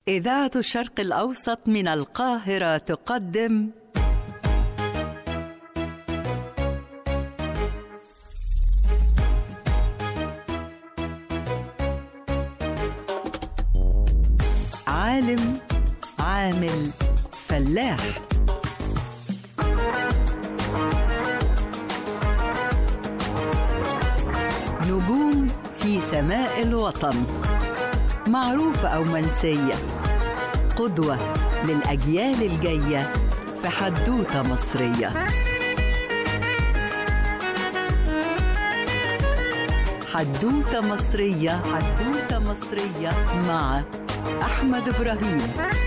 إذاعة الشرق الأوسط من القاهرة تقدم عالم عامل فلاح نجوم في سماء الوطن معروفة أو منسية قدوة للأجيال الجاية في حدوتة مصرية حدوتة مصرية حدوتة مصرية مع أحمد إبراهيم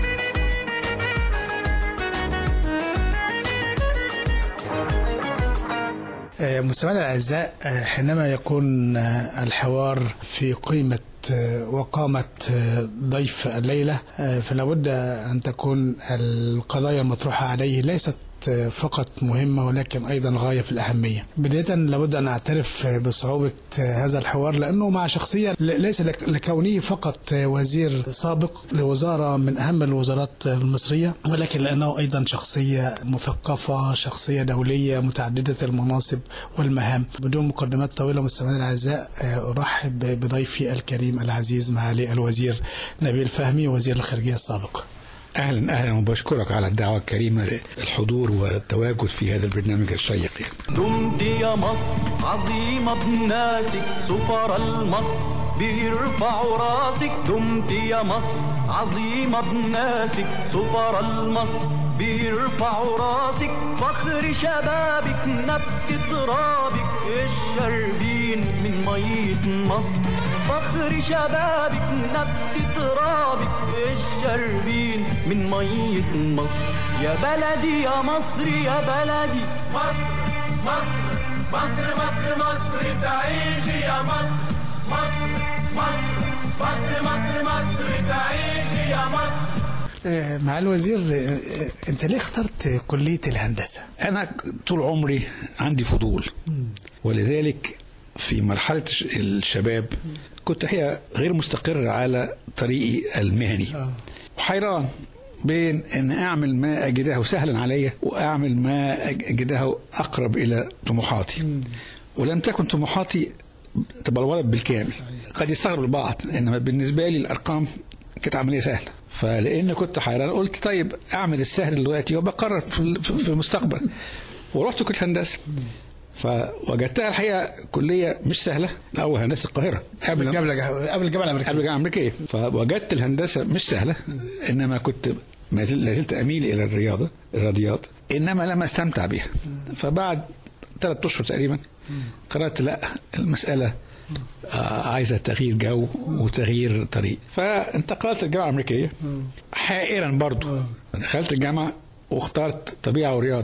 مستمعينا الاعزاء حينما يكون الحوار في قيمه وقامة ضيف الليلة فلا بد أن تكون القضايا المطروحة عليه ليست فقط مهمة ولكن أيضا غاية في الأهمية بداية لابد أن أعترف بصعوبة هذا الحوار لأنه مع شخصية ليس لكونه فقط وزير سابق لوزارة من أهم الوزارات المصرية ولكن لأنه أيضا شخصية مثقفة شخصية دولية متعددة المناصب والمهام بدون مقدمات طويلة مستمعينا الأعزاء أرحب بضيفي الكريم العزيز معالي الوزير نبيل فهمي وزير الخارجية السابق اهلا اهلا وبشكرك على الدعوه الكريمه للحضور والتواجد في هذا البرنامج الشيق دمت يا مصر عظيمه بناسك سفر المصر بيرفعوا راسك دمت يا مصر عظيمه بناسك سفر المصر بيرفعوا راسك فخر شبابك نبت ترابك الشربين من مية مصر فخر شبابك نبت ترابك الشربين من مية مصر يا بلدي يا مصر يا بلدي مصر مصر مصر مصر مصر تعيش يا مصر مصر مصر مصر مصر مصر تعيش يا مصر مع الوزير انت ليه اخترت كليه الهندسه؟ انا طول عمري عندي فضول ولذلك في مرحله الشباب كنت هي غير مستقر على طريقي المهني وحيران بين ان اعمل ما اجده سهلا علي واعمل ما اجده اقرب الى طموحاتي ولم تكن طموحاتي تبلورت بالكامل قد يستغرب البعض انما بالنسبه لي الارقام كانت عمليه سهله فلان كنت حيران قلت طيب اعمل السهل دلوقتي وبقرر في المستقبل ورحت كليه هندسه فوجدتها الحقيقه كليه مش سهله الاول هندسه القاهره قبل قبل قبل الجامعه الامريكيه قبل الجامعه الامريكيه فوجدت الهندسه مش سهله انما كنت ما زلت اميل الى الرياضه الرياضيات انما لم استمتع بها فبعد ثلاث اشهر تقريبا قررت لا المساله عايزه تغيير جو وتغيير طريق فانتقلت للجامعه الامريكيه حائرا برضو دخلت الجامعه واخترت طبيعه ورياضه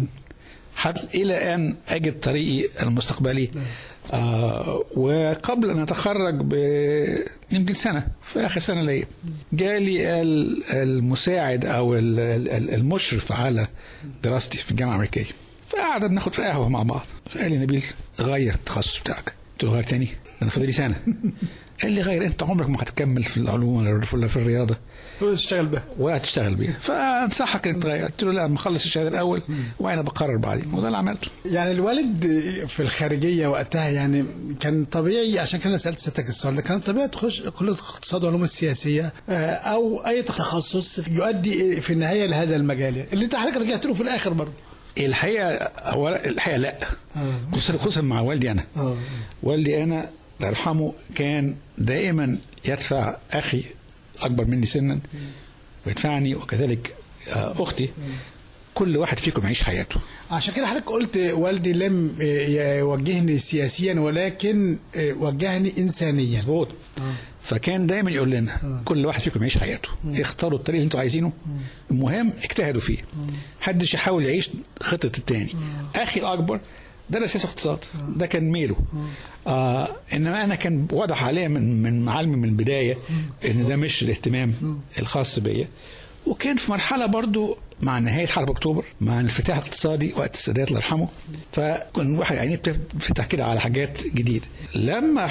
حتى الى ان اجد طريقي المستقبلي آه وقبل ان اتخرج ب يمكن سنه في اخر سنه ليا جالي المساعد او المشرف على دراستي في الجامعه الامريكيه فقعدنا ناخد في قهوه مع بعض فقال لي نبيل غير التخصص بتاعك قلت له غير تاني انا فاضل لي سنه قال لي غير انت عمرك ما هتكمل في العلوم ولا في الرياضه ولا تشتغل بها ولا تشتغل بيها فانصحك انك تغير قلت له لا ما اخلص الشهاده الاول وانا بقرر بعدين وده اللي عملته يعني الوالد في الخارجيه وقتها يعني كان طبيعي عشان كده سالت سيادتك السؤال ده كان طبيعي تخش كليه اقتصاد وعلوم السياسيه او اي تخصص يؤدي في النهايه لهذا المجال اللي انت حضرتك رجعت له في الاخر برضه الحقيقه هو الحقيقه لا خصوصا مع والدي انا والدي انا الله يرحمه كان دائما يدفع اخي اكبر مني سنا ويدفعني وكذلك اختي كل واحد فيكم يعيش حياته عشان كده حضرتك قلت والدي لم يوجهني سياسيا ولكن وجهني انسانيا مظبوط فكان دايما يقول لنا كل واحد فيكم يعيش حياته اختاروا الطريق اللي انتوا عايزينه المهم اجتهدوا فيه محدش يحاول يعيش خطه التاني اخي الاكبر درس سياسه اقتصاد ده كان ميله آه انما انا كان واضح عليا من من معلمي من البدايه ان ده مش الاهتمام الخاص بيا وكان في مرحله برضو مع نهايه حرب اكتوبر مع الانفتاح الاقتصادي وقت السادات الله يرحمه فكان واحد عينيه بتفتح كده على حاجات جديده لما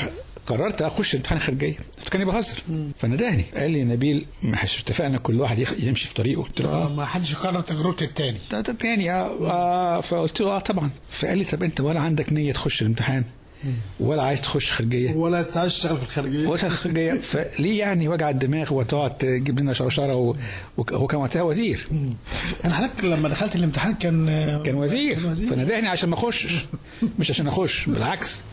قررت اخش امتحان خارجيه فكان بهزر فندهني قال لي نبيل مش اتفقنا كل واحد يخ- يمشي في طريقه قلت له اه ما حدش يكرر تجربه التاني ده ده تاني اه, آه فقلت له اه طبعا فقال لي طب انت ولا عندك نيه تخش الامتحان ولا عايز تخش خارجيه ولا تشتغل في الخارجيه ولا خارجيه فليه يعني وجع الدماغ وتقعد تجيب لنا شرشره و- وك- هو كان وقتها وزير انا حضرتك لما دخلت الامتحان كان كان وزير, كان وزير. فندهني عشان ما اخشش مش عشان اخش بالعكس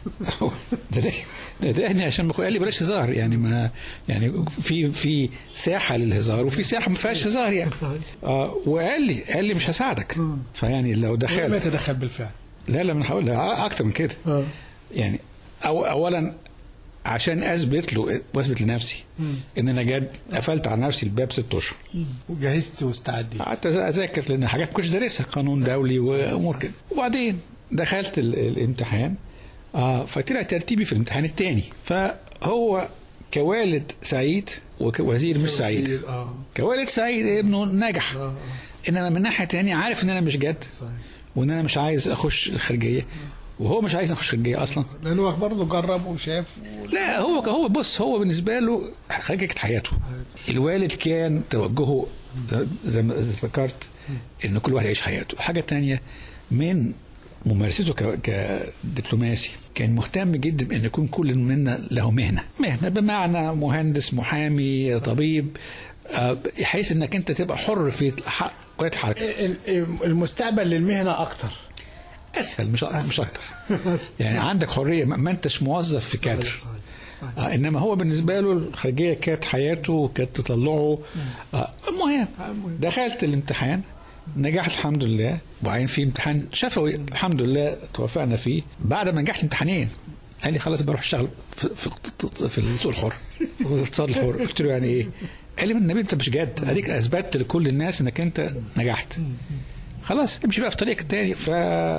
ندهني عشان ما أخش. قال لي بلاش هزار يعني ما يعني في في ساحه للهزار وفي ساحه ما فيهاش هزار يعني اه وقال لي قال لي مش هساعدك فيعني لو ما دخلت يتدخل بالفعل لا لا من هقول لا اكتر من كده اه يعني أو اولا عشان اثبت له واثبت لنفسي ان انا جد قفلت على نفسي الباب ست اشهر وجهزت واستعديت قعدت اذاكر لان حاجات ما كنتش دارسها قانون دولي وامور كده وبعدين دخلت ال- الامتحان اه فطلع ترتيبي في الامتحان الثاني فهو كوالد سعيد ووزير مش سعيد اه كوالد سعيد ابنه نجح اه انما من ناحيه تانية عارف ان انا مش جد صحيح وان انا مش عايز اخش الخارجيه وهو مش عايز اخش خارجيه اصلا لانه برضه جرب وشاف لا هو هو بص هو بالنسبه له خارجه كانت حياته الوالد كان توجهه زي ما ذكرت ان كل واحد يعيش حياته حاجه تانية من ممارسته ك- كدبلوماسي كان مهتم جدا بان يكون كل منا له مهنه مهنه بمعنى مهندس محامي طبيب آه، بحيث انك انت تبقى حر في حق كليه الحركه ال- ال- المستقبل للمهنه اكتر اسهل مش مش اكتر يعني عندك حريه ما ما انتش موظف في كادر آه انما هو بالنسبه له الخارجيه كانت حياته وكانت تطلعه آه المهم دخلت الامتحان نجحت الحمد لله وبعدين في امتحان شفوي الحمد لله توفقنا فيه بعد ما نجحت امتحانين قال لي خلاص بروح اشتغل في في, في السوق الحر في الاقتصاد الحر قلت له يعني ايه؟ قال لي من النبي انت مش جاد اديك اثبتت لكل الناس انك انت نجحت خلاص امشي بقى في طريقك التاني ف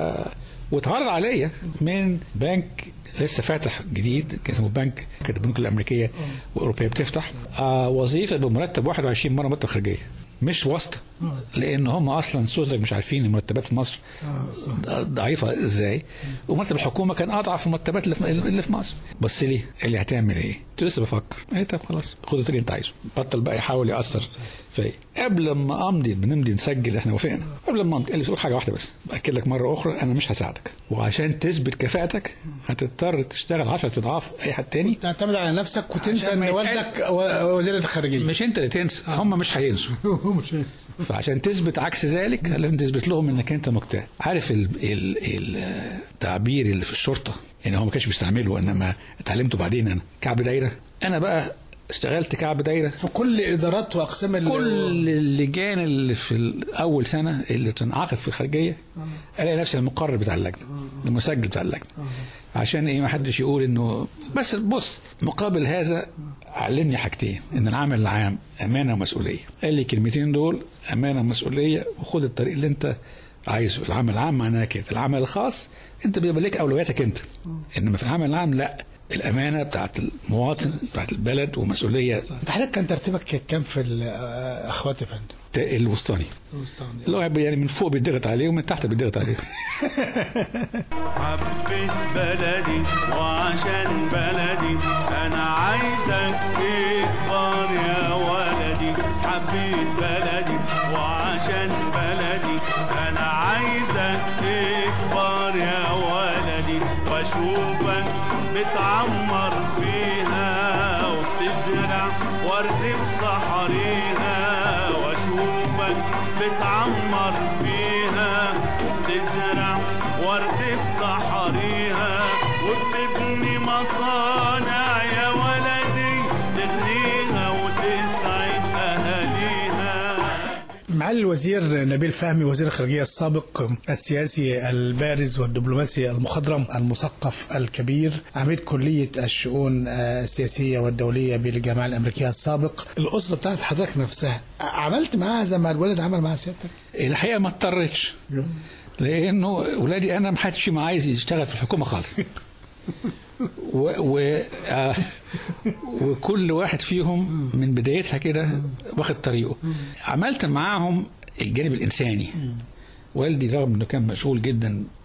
واتعرض عليا من بنك لسه فاتح جديد كان اسمه بنك كانت البنوك الامريكيه والاوروبيه بتفتح آه وظيفه بمرتب 21 مره مرتب خارجيه مش واسطه لان هم اصلا سوزك مش عارفين المرتبات في مصر ضعيفه ازاي ومرتب الحكومه كان اضعف المرتبات اللي في, اللي في مصر بص لي قال لي هتعمل ايه؟ قلت له لسه بفكر قال لي طب خلاص خد اللي انت عايزه بطل بقى يحاول ياثر فيا قبل ما امضي بنمضي نسجل احنا وافقنا قبل ما امضي قال لي تقول حاجه واحده بس باكد لك مره اخرى انا مش هساعدك وعشان تثبت كفاءتك هتضطر تشتغل 10 اضعاف اي حد تاني تعتمد على نفسك وتنسى عشان ان ما والدك و- وزير الخارجيه مش انت اللي تنسى هم مش هينسوا فعشان تثبت عكس ذلك لازم تثبت لهم انك انت مجتهد عارف ال ال التعبير اللي في الشرطه يعني هو ما كانش بيستعمله انما اتعلمته بعدين انا كعب دايره انا بقى اشتغلت كعب دايره في كل ادارات واقسام ال- كل اللجان اللي في اول سنه اللي بتنعقد في الخارجيه الاقي نفسي المقرر بتاع اللجنه المسجل بتاع اللجنه عشان ايه ما حدش يقول انه بس بص مقابل هذا علمني حاجتين ان العمل العام امانه ومسؤوليه قال لي كلمتين دول امانه ومسؤوليه وخد الطريق اللي انت عايزه العمل العام معناها كده العمل الخاص انت بيبقى لك اولوياتك انت انما في العمل العام لا الامانه بتاعت المواطن بتاعت البلد ومسؤوليه انت حضرتك كان ترتيبك كام في ال- آه، اخوات يا فندم؟ الوسطاني اللي هو يعني من فوق بيضغط عليه ومن تحت بيضغط عليه حبيت بلدي وعشان بلدي انا عايزك تكبر يا ولدي حبيت بلدي وعشان بلدي انا عايزك تكبر يا ولدي واشوفك بتعمر فيها وبتزرع ورد في صحريها واشوفك بتعمر فيها وبتزرع ورد في صحريها وبتبني مصانع يا ولدي تغنيها وتسعد اهاليها معالي الوزير نبيل فهمي وزير الخارجية السابق السياسي البارز والدبلوماسي المخضرم المثقف الكبير عميد كلية الشؤون آه، السياسية والدولية بالجامعة الأمريكية السابق الأسرة بتاعت حضرتك نفسها عملت معاها زي ما الوالد عمل مع سيادتك الحقيقه ما اضطرتش لانه ولادي انا ما حدش فيهم عايز يشتغل في الحكومه خالص و, و آه وكل واحد فيهم من بدايتها كده واخد طريقه عملت معاهم الجانب الانساني والدي رغم انه كان مشغول جدا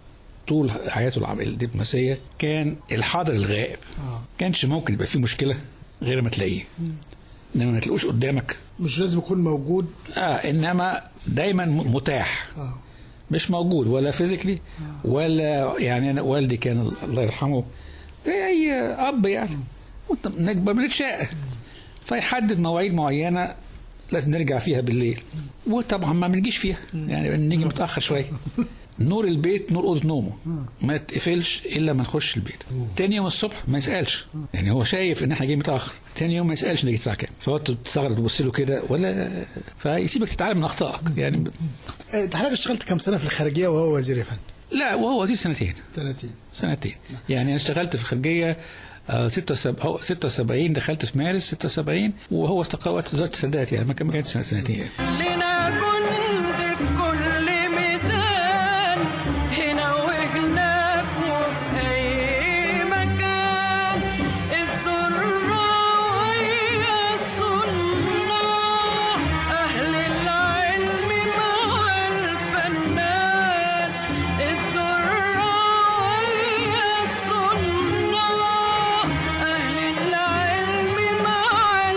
طول حياته العم- الدبلوماسيه كان الحاضر الغائب كانش ممكن يبقى فيه مشكله غير ما تلاقيه انما ما تلاقوش قدامك مش لازم يكون موجود اه انما دايما م- متاح اه مش موجود ولا فيزيكلي ولا يعني انا والدي كان الله يرحمه زي اي اب يعني وانت نكبر بنتشاء فيحدد مواعيد معينه لازم نرجع فيها بالليل وطبعا ما بنجيش فيها يعني نيجي متاخر شويه نور البيت نور اوضه نومه ما تقفلش الا ما نخش البيت تاني يوم الصبح ما يسالش يعني هو شايف ان احنا جايين متاخر تاني يوم ما يسالش نيجي الساعه كام فهو تستغرب تبص له كده ولا فيسيبك تتعلم من اخطائك يعني آه، انت حضرتك اشتغلت كم سنه في الخارجيه وهو وزير يا فندم؟ لا وهو وزير سنتين 30 سنتين يعني انا اشتغلت في الخارجيه آه، 76 هو 76 دخلت في مارس 76 وهو استقال وقت وزاره السادات يعني ما كان ما كانش سنة- سنتين لنا جند في كل ميدان هنا وهناك وفي أي مكان الزراعية الصناع أهل العلم مع الفنان الزراعية الصناع أهل العلم مع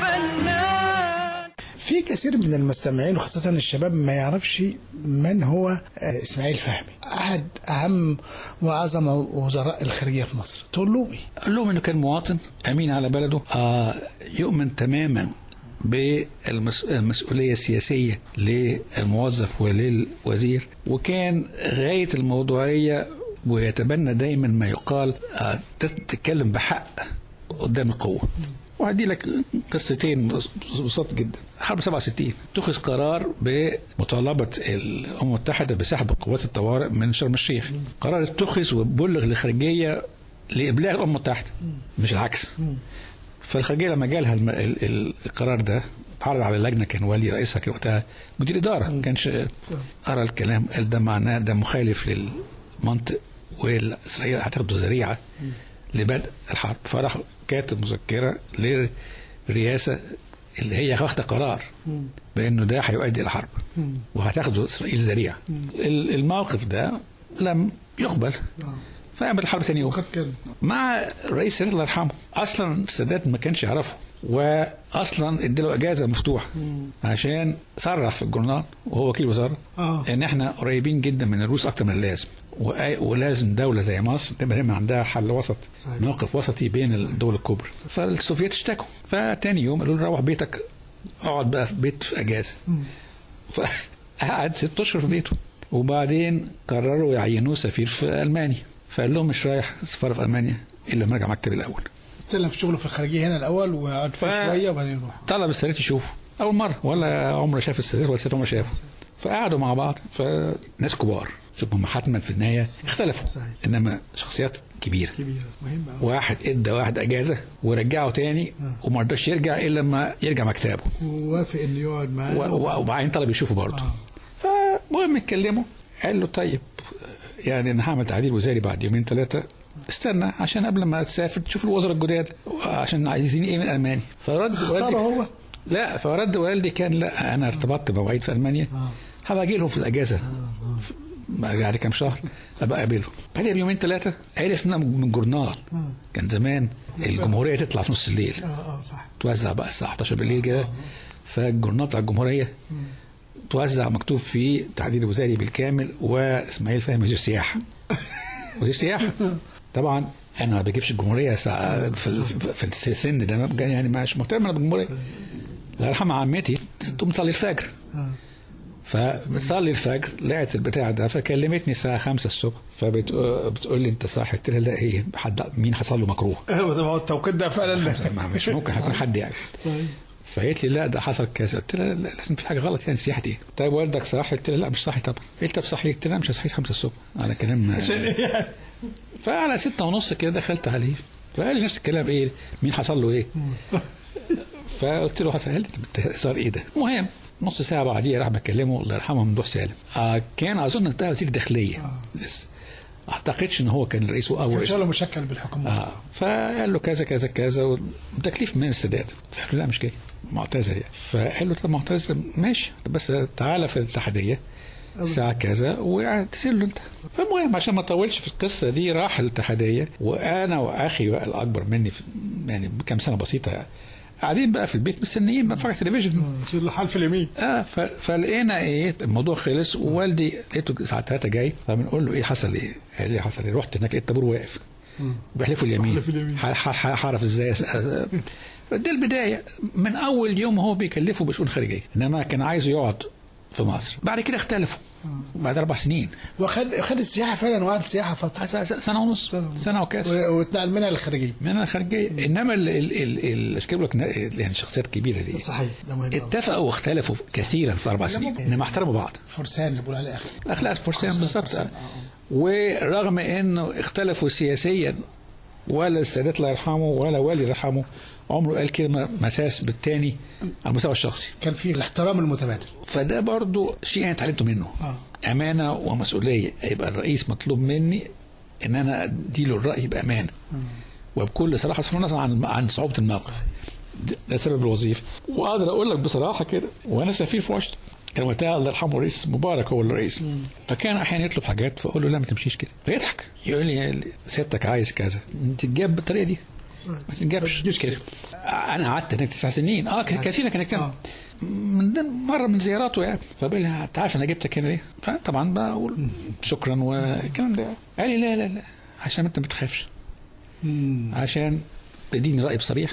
الفنان في كثير من المستمعين وخاصة الشباب ما يعرفش من هو آه، إسماعيل فهمي أحد أهم وأعظم وزراء الخارجية في مصر تقول له إيه؟ قال لهم انه كان مواطن امين على بلده آه يؤمن تماما بالمسؤوليه السياسيه للموظف وللوزير وكان غايه الموضوعيه ويتبنى دايما ما يقال آه تتكلم بحق قدام القوه وهدي لك قصتين بسيطة جدا حرب 67 اتخذ قرار بمطالبة الأمم المتحدة بسحب قوات الطوارئ من شرم الشيخ قرار اتخذ وبلغ للخارجية لإبلاغ الأمم المتحدة مش العكس فالخارجية لما جالها الم... ال... ال- القرار ده عرض على اللجنة كان والي رئيسها كان وقتها مدير إدارة كانش قرا الكلام قال ده معناه ده مخالف للمنطق والإسرائيل هتاخده ذريعة لبدء الحرب فراح كاتب مذكرة للرئاسة اللي هي واخدة قرار بأنه ده هيؤدي إلى حرب وهتاخده إسرائيل ذريعة ال- الموقف ده لم يقبل فقامت الحرب تاني يوم مع الرئيس السادات الله يرحمه اصلا السادات ما كانش يعرفه واصلا اداله اجازه مفتوحه عشان صرح في الجورنال وهو وكيل وزاره آه. ان احنا قريبين جدا من الروس اكتر من اللازم وأي- ولازم دوله زي مصر تبقى دايما عندها حل وسط صحيح. موقف وسطي بين الدول الكبرى فالسوفييت اشتكوا فتاني يوم قالوا له روح بيتك اقعد بقى في بيت في اجازه فقعد ست اشهر في بيته وبعدين قرروا يعينوه سفير في المانيا فقال لهم مش رايح السفاره في المانيا الا لما ارجع مكتبي الاول استلم في شغله في الخارجية هنا الأول وقعد فيه ف- شوية وبعدين يروح طلب السادات يشوفه اول مره ولا عمره شاف السادات ولا السادات عمره شافه فقعدوا مع بعض فناس كبار شوف هم حتما في النهايه اختلفوا صحيح. انما شخصيات كبيره كبيرة مهم أوي واحد ادى واحد اجازه ورجعه تاني وما رضاش يرجع الا لما يرجع مكتبه ووافق إنه يقعد معاه و- و- وبعدين طلب يشوفه برضه فالمهم اتكلموا قال له طيب يعني انا هعمل تعديل وزاري بعد يومين ثلاثه استنى عشان قبل ما تسافر تشوف الوزراء الجداد عشان عايزين ايه من المانيا فرد اختاره والدي هو لا فرد والدي كان لا انا ارتبطت بمواعيد في المانيا هبقى اجي لهم في الاجازه بعد كام شهر ابقى اقابله بعدها بيومين ثلاثه عرف انها من جورنال كان زمان الجمهوريه تطلع في نص الليل اه اه صح توزع بقى الساعه 11 بالليل كده فالجورنال بتاع الجمهوريه توزع مكتوب فيه تعديل وزاري بالكامل واسماعيل فهمي وزير سياحه وزير سياحه طبعا انا ما بجيبش الجمهوريه ساعة في, ال- في السن ده ما بجا- يعني مش مهتم انا بالجمهوريه الله يرحمها عمتي تقوم تصلي الفجر فبتصلي الفجر لقيت البتاع ده فكلمتني الساعه 5 الصبح فبتقول لي انت صاحي قلت لها لا ايه حد مين حصل له مكروه هو التوقيت ده فعلا ما مش ممكن هيكون حد يعني فقالت لي لا ده حصل كذا قلت لها لا لازم في حاجه غلط يعني سياحه ايه طيب والدك صاحي قلت لها لا مش صاحي طبعا قلت طب صحي قلت لها مش هصحي 5 الصبح على كلام فعلى ستة ونص كده دخلت عليه فقال لي نفس الكلام ايه مين حصل له ايه فقلت له حصل قال لي انت صار ايه ده المهم نص ساعه بعديها راح بكلمه الله يرحمه ممدوح سالم آه كان اظن انتهى وزير داخليه لسه اعتقدش ان هو كان الرئيس او ان رئيس شاء الله مشكل بالحكومة اه فقال له كذا كذا كذا وتكليف من السادات فقال له لا مش جاي معتذر يعني فقال له طب معتذر ماشي بس تعالى في الاتحاديه الساعه كذا وتسير له انت فالمهم عشان ما اطولش في القصه دي راح الاتحاديه وانا واخي بقى الاكبر مني في يعني بكام سنه بسيطه يعني قاعدين بقى في البيت مستنيين بنتفرج على التلفزيون يصير له حال في اليمين اه ف... فلقينا ايه الموضوع خلص ووالدي لقيته الساعه 3 جاي فبنقول له ايه حصل ايه؟ قال لي حصل ايه؟ رحت هناك لقيت الطابور واقف بيحلفوا اليمين بيحلفوا اليمين. ح- ح- هعرف ازاي أس- دي البدايه من اول يوم هو بيكلفه بشؤون خارجيه انما كان عايزه يقعد في مصر بعد كده اختلفوا بعد اربع سنين وخد خد السياحه فعلا وقعد سياحه فتره س- س- سنه ونص سنة ونص. سنه وكاس و- واتنقل منها للخارجيه من الخارجيه انما ال ال ال ال اشكال لك يعني الشخصيات الكبيره دي صحيح ده مهم أوي. اتفقوا واختلفوا كثيرا في اربع سنين انما احترموا بعض فرسان اللي بيقولوا عليه اخي اخلاق الفرسان بالظبط فرسان، ورغم انه اختلفوا سياسيا ولا السادات الله يرحمه ولا والي الله يرحمه عمره قال كلمه مساس بالتاني على المستوى الشخصي كان في الاحترام المتبادل فده برضو شيء انا اتعلمته منه آه. امانه ومسؤوليه يبقى الرئيس مطلوب مني ان انا اديله الراي بامانه وبكل صراحه بصرف النظر عن عن صعوبه الموقف ده- ده سبب الوظيفه واقدر اقول لك بصراحه كده وانا سفير في واشنطن كان وقتها الله يرحمه الرئيس مبارك هو الرئيس فكان احيانا يطلب حاجات فاقول له لا ما تمشيش كده فيضحك يقول لي سيادتك عايز كذا تتجاب بالطريقه دي ما تتجابش كده انا قعدت هناك تسع سنين اه ك- كثيرا كان يكتب من ضمن مره من زياراته يعني فبقول لي انت عارف انا جبتك هنا ليه؟ فطبعا بقول شكرا والكلام ده قال لي لا لا لا عشان انت ما تخافش عشان تديني راي بصريح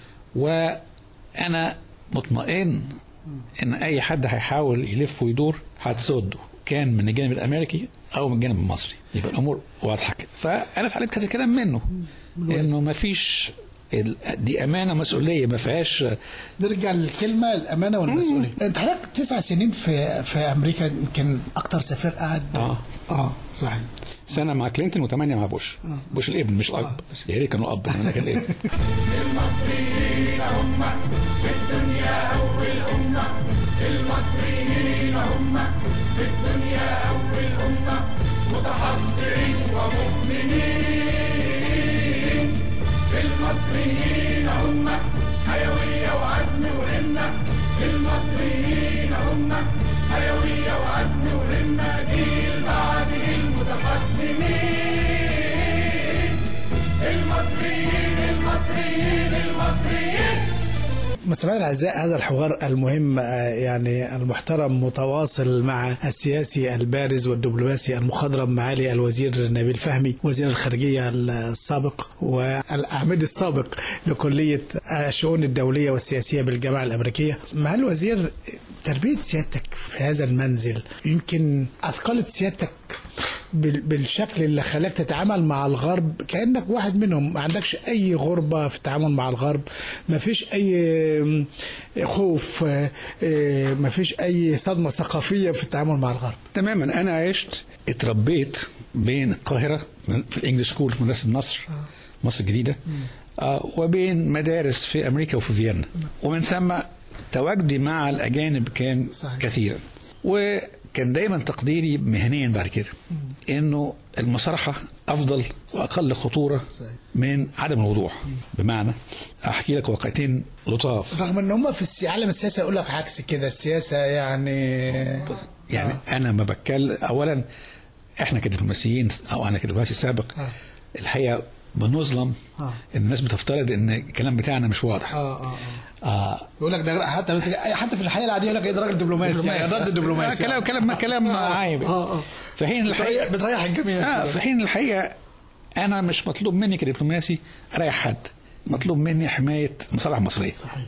وانا مطمئن ان اي حد هيحاول يلف ويدور هتصده كان من الجانب الامريكي او من الجانب المصري يبقى الامور واضحه كده فانا اتعلمت كذا كلام منه انه ما فيش ال- دي امانه مسؤوليه ما فيهاش نرجع للكلمه الامانه والمسؤوليه انت حضرتك تسع سنين في في امريكا يمكن اكتر سفير قعد اه اه صحيح سنه مع كلينتون وثمانيه مع بوش بوش الابن مش الاب يا ريت كانوا اب انا كان الابن مستمعينا الاعزاء هذا الحوار المهم آه، يعني المحترم متواصل مع السياسي البارز والدبلوماسي المخضرم معالي الوزير نبيل فهمي وزير الخارجيه السابق والاعمدي السابق لكليه الشؤون الدوليه والسياسيه بالجامعه الامريكيه. معالي الوزير تربيه سيادتك في هذا المنزل يمكن اثقلت سيادتك بال- بالشكل اللي خلاك تتعامل مع الغرب كانك واحد منهم ما عندكش اي غربه في التعامل مع الغرب ما فيش اي خوف ما فيش اي صدمه ثقافيه في التعامل مع الغرب تماما انا عشت اتربيت بين القاهره في الانجليش سكول في مدرسه النصر مصر الجديده آه وبين مدارس في امريكا وفي فيينا ومن ثم تواجدي مع الاجانب كان صحيح. كثيرا وكان دايما تقديري مهنيا بعد كده انه المصارحه افضل واقل خطوره صحيح. من عدم الوضوح بمعنى احكي لك واقعتين لطاف رغم ان هم في السي- عالم السياسه يقول لك عكس كده السياسه يعني يعني آه. انا ما بتكلم اولا احنا كدبلوماسيين او انا كدبلوماسي سابق آه. الحقيقه بنظلم آه. الناس بتفترض ان الكلام بتاعنا مش واضح اه اه اه آه يقول لك ده حتى لو تيجي- حتى في الحياه العاديه يقول لك ايه ده راجل دبلوماسي يعني ضد الدبلوماسي آه كلام كلام كلام عايب اه اه في حين الحقيقه بتريح بتريح الجميع آه في حين الحقيقه انا مش مطلوب مني كدبلوماسي اريح حد مطلوب مني حمايه المصالح المصريه صحيح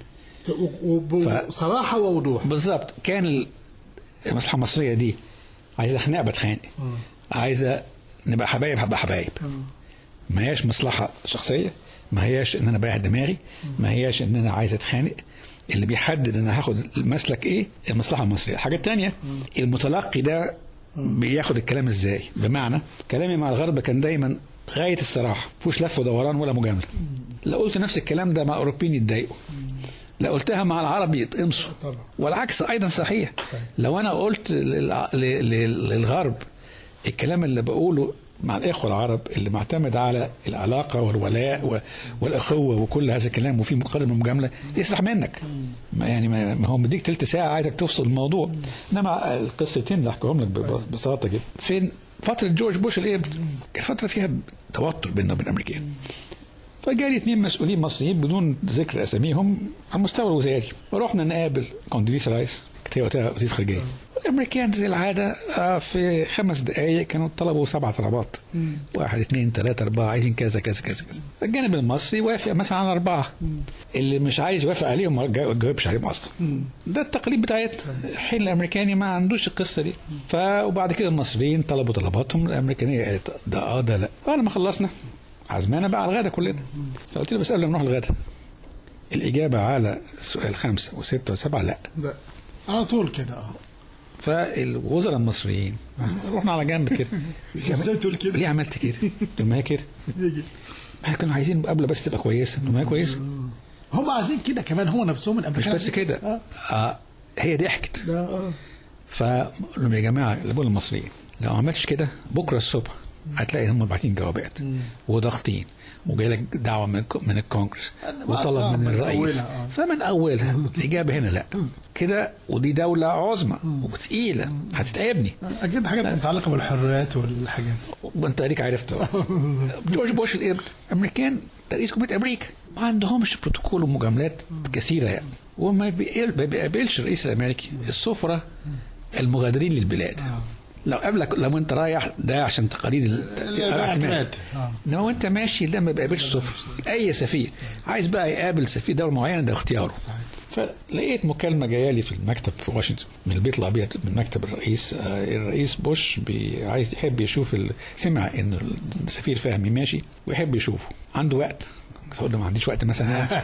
وصراحه ووضوح بالظبط كان ال- المصلحه المصريه دي عايزه خناقه بتخانق عايزه نبقى حبايب هبقى حبايب ما هياش مصلحه شخصيه ما هياش ان انا بايع دماغي ما هياش ان انا عايز اتخانق اللي بيحدد انا هاخد المسلك ايه المصلحه المصريه الحاجه الثانيه المتلقي ده بياخد الكلام ازاي بمعنى كلامي مع الغرب كان دايما غايه الصراحه مفيهوش لف ودوران ولا مجامله لو قلت نفس الكلام ده مع اوروبيين يتضايقوا لو قلتها مع العرب يتقمصوا طبعا. والعكس ايضا صحيح لو انا قلت للع- ل- ل- للغرب الكلام اللي بقوله مع الاخوه العرب اللي معتمد على العلاقه والولاء و- والاخوه وكل هذا الكلام وفي قدر من المجامله يسرح منك ما يعني ما ما هو مديك تلت ساعه عايزك تفصل الموضوع انما القصتين اللي احكيهم لك بب- ببساطه جدا فين فتره جورج بوش الابن كانت فتره فيها توتر بيننا وبين الامريكان فجالي اثنين مسؤولين مصريين بدون ذكر اساميهم على المستوى الوزاري ورحنا نقابل كونديليسا رايس كانت هي وقتها وزير خارجيه الامريكان زي العاده آه، في خمس دقائق كانوا طلبوا سبع طلبات واحد اثنين ثلاثه اربعه عايزين كذا كذا كذا كذا الجانب المصري وافق مثلا على اربعه اللي مش عايز يوافق عليهم ما جا- جاوبش عليهم اصلا ده التقاليد بتاعتنا الحين الامريكاني ما عندوش القصه دي ف وبعد كده المصريين طلبوا طلباتهم الامريكانيه قالت ده اه ده لا بعد ما خلصنا عزمانا بقى على الغدا كلنا فقلت له بس قبل ما نروح الغدا الإجابة على السؤال خمسة وستة وسبعة لا لا على طول كده اه فالوزراء المصريين رحنا على جنب كده ازاي تقول كده؟ ليه عملت كده؟ قلت له ما هي كده احنا كانوا عايزين مقابلة بس تبقى كويسة قلت له ما هي كويسة هم عايزين كده كمان هو نفسهم مش الامريكان بس كده اه آه هي ضحكت ده اه فقلت لهم يا جماعه اللي بقول المصريين لو ما عملتش كده بكره الصبح هتلاقي هم باعتين جوابات وضاغطين وجاي لك دعوه من الك- من الكونجرس وطلب آه، من من الرئيس أولها، آه. فمن اولها الاجابه هنا لا كده ودي دوله عظمى وتقيله هتتعبني اكيد حاجات متعلقه بالحريات والحاجات وانت اديك عرفت أهو. جورج بوش الابن امريكان ده رئيس جمهوريه امريكا ما عندهمش بروتوكول ومجاملات كثيره يعني وما بيقل- ما بيقابلش الرئيس الامريكي السفره المغادرين للبلاد لو قابلك لو انت رايح ده عشان تقاليد ال- الاعتماد اه انما وانت ماشي ده ما بيقابلش سفر اي سفير عايز بقى يقابل سفير دوله معينه ده اختياره فلقيت مكالمه جايه لي في المكتب في واشنطن من البيت الابيض من مكتب الرئيس آه، الرئيس بوش بي- عايز يحب يشوف ال- سمع ان السفير فهمي ماشي ويحب يشوفه عنده وقت قلت له ما عنديش وقت مثلا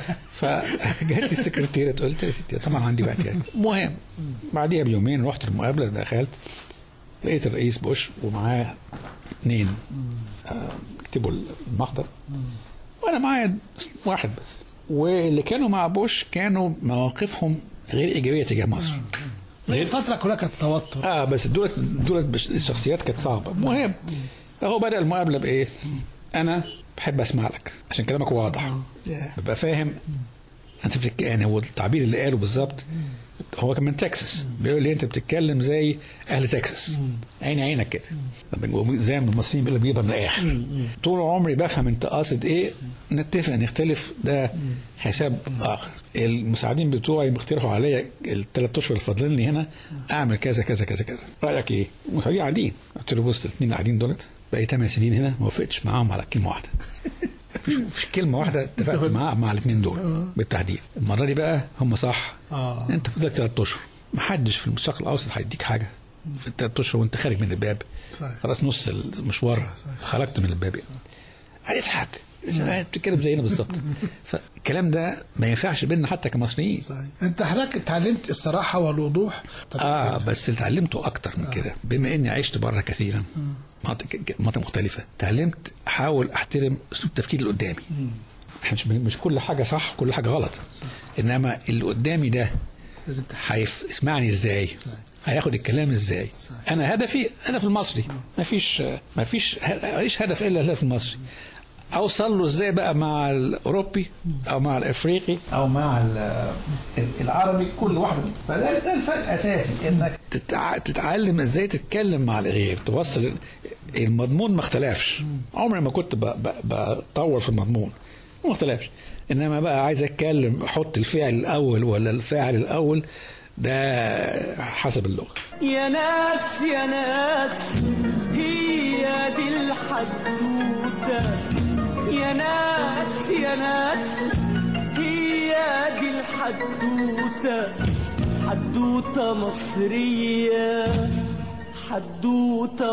فجات لي السكرتيره قلت يا ستي طبعا عندي وقت يعني المهم بعديها بيومين رحت المقابله دخلت لقيت الرئيس بوش ومعاه اثنين آه، كتبوا المحضر وانا معايا واحد بس واللي كانوا مع بوش كانوا مواقفهم غير ايجابيه تجاه مصر هي الفتره كلها كانت توتر اه بس دولت دولت بش- الشخصيات كانت صعبه المهم هو بدا المقابله بايه؟ انا بحب اسمع لك عشان كلامك واضح ببقى فاهم انت بتك... يعني هو التعبير اللي قاله بالظبط هو كان من تكساس بيقول لي انت بتتكلم زي اهل تكساس عيني عينك كده زي ما المصريين بيقولوا بيجيبها من الاخر طول عمري بفهم انت قاصد ايه نتفق نختلف ده حساب اخر المساعدين بتوعي بيقترحوا عليا الثلاث اشهر اللي فاضلين لي هنا اعمل كذا كذا كذا كذا رايك ايه؟ المساعدين قاعدين قلت له بص الاثنين اللي قاعدين دولت بقى ثمان سنين هنا ما وافقتش معاهم على كلمه واحده مفيش مفيش كلمه واحده اتفقت معاه مع الاثنين دول بالتحديد المره دي بقى هم صح آه. انت فضلك ثلاث اشهر محدش في المشرق الاوسط هيديك حاجه في الثلاث اشهر وانت خارج من الباب صحيح. خلاص نص المشوار خرجت من الباب يعني هيضحك بتتكلم زينا بالظبط فالكلام ده ما ينفعش بيننا حتى كمصريين صحيح. انت حضرتك اتعلمت الصراحه والوضوح طب اه بس اللي اتعلمته اكتر من كده بما اني عشت بره كثيرا مناطق مناطق مختلفه تعلمت احاول احترم اسلوب تفكير اللي قدامي احنا مش مش كل حاجه صح كل حاجه غلط انما اللي قدامي ده لازم هيف اسمعني ازاي هياخد الكلام ازاي انا هدفي هدف المصري مفيش مفيش ماليش هدف الا الهدف المصري اوصل له ازاي بقى مع الاوروبي او مع الافريقي او مع ال- العربي كل واحد فده ده الفرق الاساسي انك تتع- تتعلم ازاي تتكلم مع الغير توصل المضمون ما اختلفش عمري ما كنت ب- ب- بطور في المضمون ما اختلفش انما بقى عايز اتكلم احط الفعل الاول ولا الفاعل الاول ده حسب اللغه يا ناس يا ناس هي دي الحدوتة يا ناس يا ناس هي دي الحدوتة حدوتة مصرية حدوتة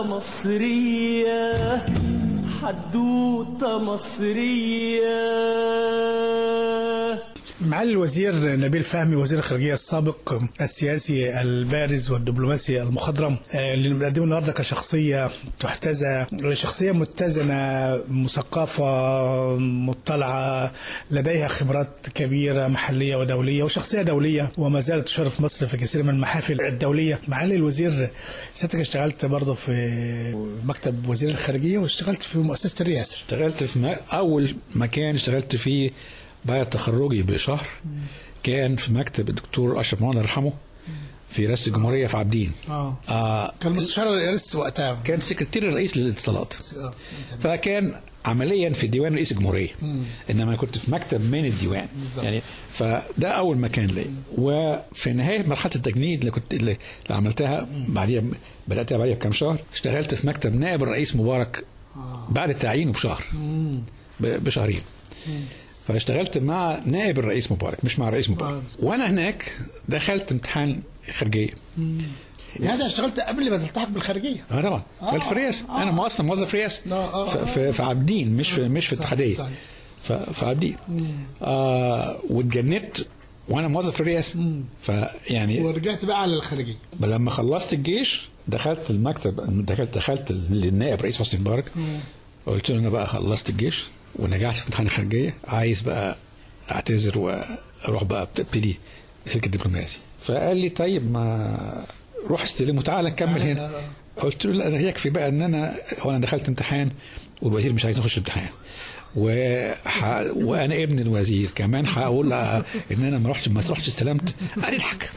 مصرية حدوتة مصرية معالي الوزير نبيل فهمي وزير الخارجية السابق السياسي البارز والدبلوماسي المخضرم آه، اللي بنقدمه النهارده كشخصية تحتذى شخصية متزنة مثقفة مطلعة لديها خبرات كبيرة محلية ودولية وشخصية دولية وما زالت تشرف مصر في كثير من المحافل الدولية معالي الوزير سيادتك اشتغلت برضه في مكتب وزير الخارجية واشتغلت في مؤسسة الرئاسة اشتغلت في م- اول مكان اشتغلت فيه بعد تخرجي بشهر كان في مكتب الدكتور اشرف مولانا يرحمه في رئاسه الجمهوريه في عابدين اه آه كان مستشار الرئيس وقتها كان سكرتير الرئيس للاتصالات فكان عمليا في ديوان رئيس الجمهوريه انما انا كنت في مكتب من الديوان يعني فده اول مكان ليا وفي نهايه مرحله التجنيد اللي كنت اللي اللي عملتها بعديها بداتها بعديها بكام شهر اشتغلت في مكتب نائب الرئيس مبارك بعد تعيينه بشهر ب- بشهرين فاشتغلت مع نائب الرئيس مبارك مش مع الرئيس مبارك وانا هناك دخلت امتحان خارجيه يعني انت اشتغلت قبل ما تلتحق بالخارجيه اه طبعا اشتغلت في رئاسه انا مو اصلا موظف رئاسه آه، آه، ف- آه. في في عابدين مش في مش في صحيح، اتحاديه صحيح. ف- في عابدين آه واتجنبت وانا موظف في الرئاسه فيعني ورجعت بقى على الخارجيه لما خلصت الجيش دخلت المكتب دخلت دخلت للنائب رئيس حسني مبارك قلت له انا بقى خلصت الجيش ونجحت في امتحان الخارجيه عايز بقى اعتذر واروح بقى ابتدي سلك الدبلوماسي فقال لي طيب ما روح استلم وتعالى نكمل هنا قلت له لا ده يكفي بقى ان انا هو انا دخلت امتحان والوزير مش عايز اخش امتحان وح... وانا ابن الوزير كمان هقول ان انا ما رحتش ما رحتش استلمت قال لي اضحك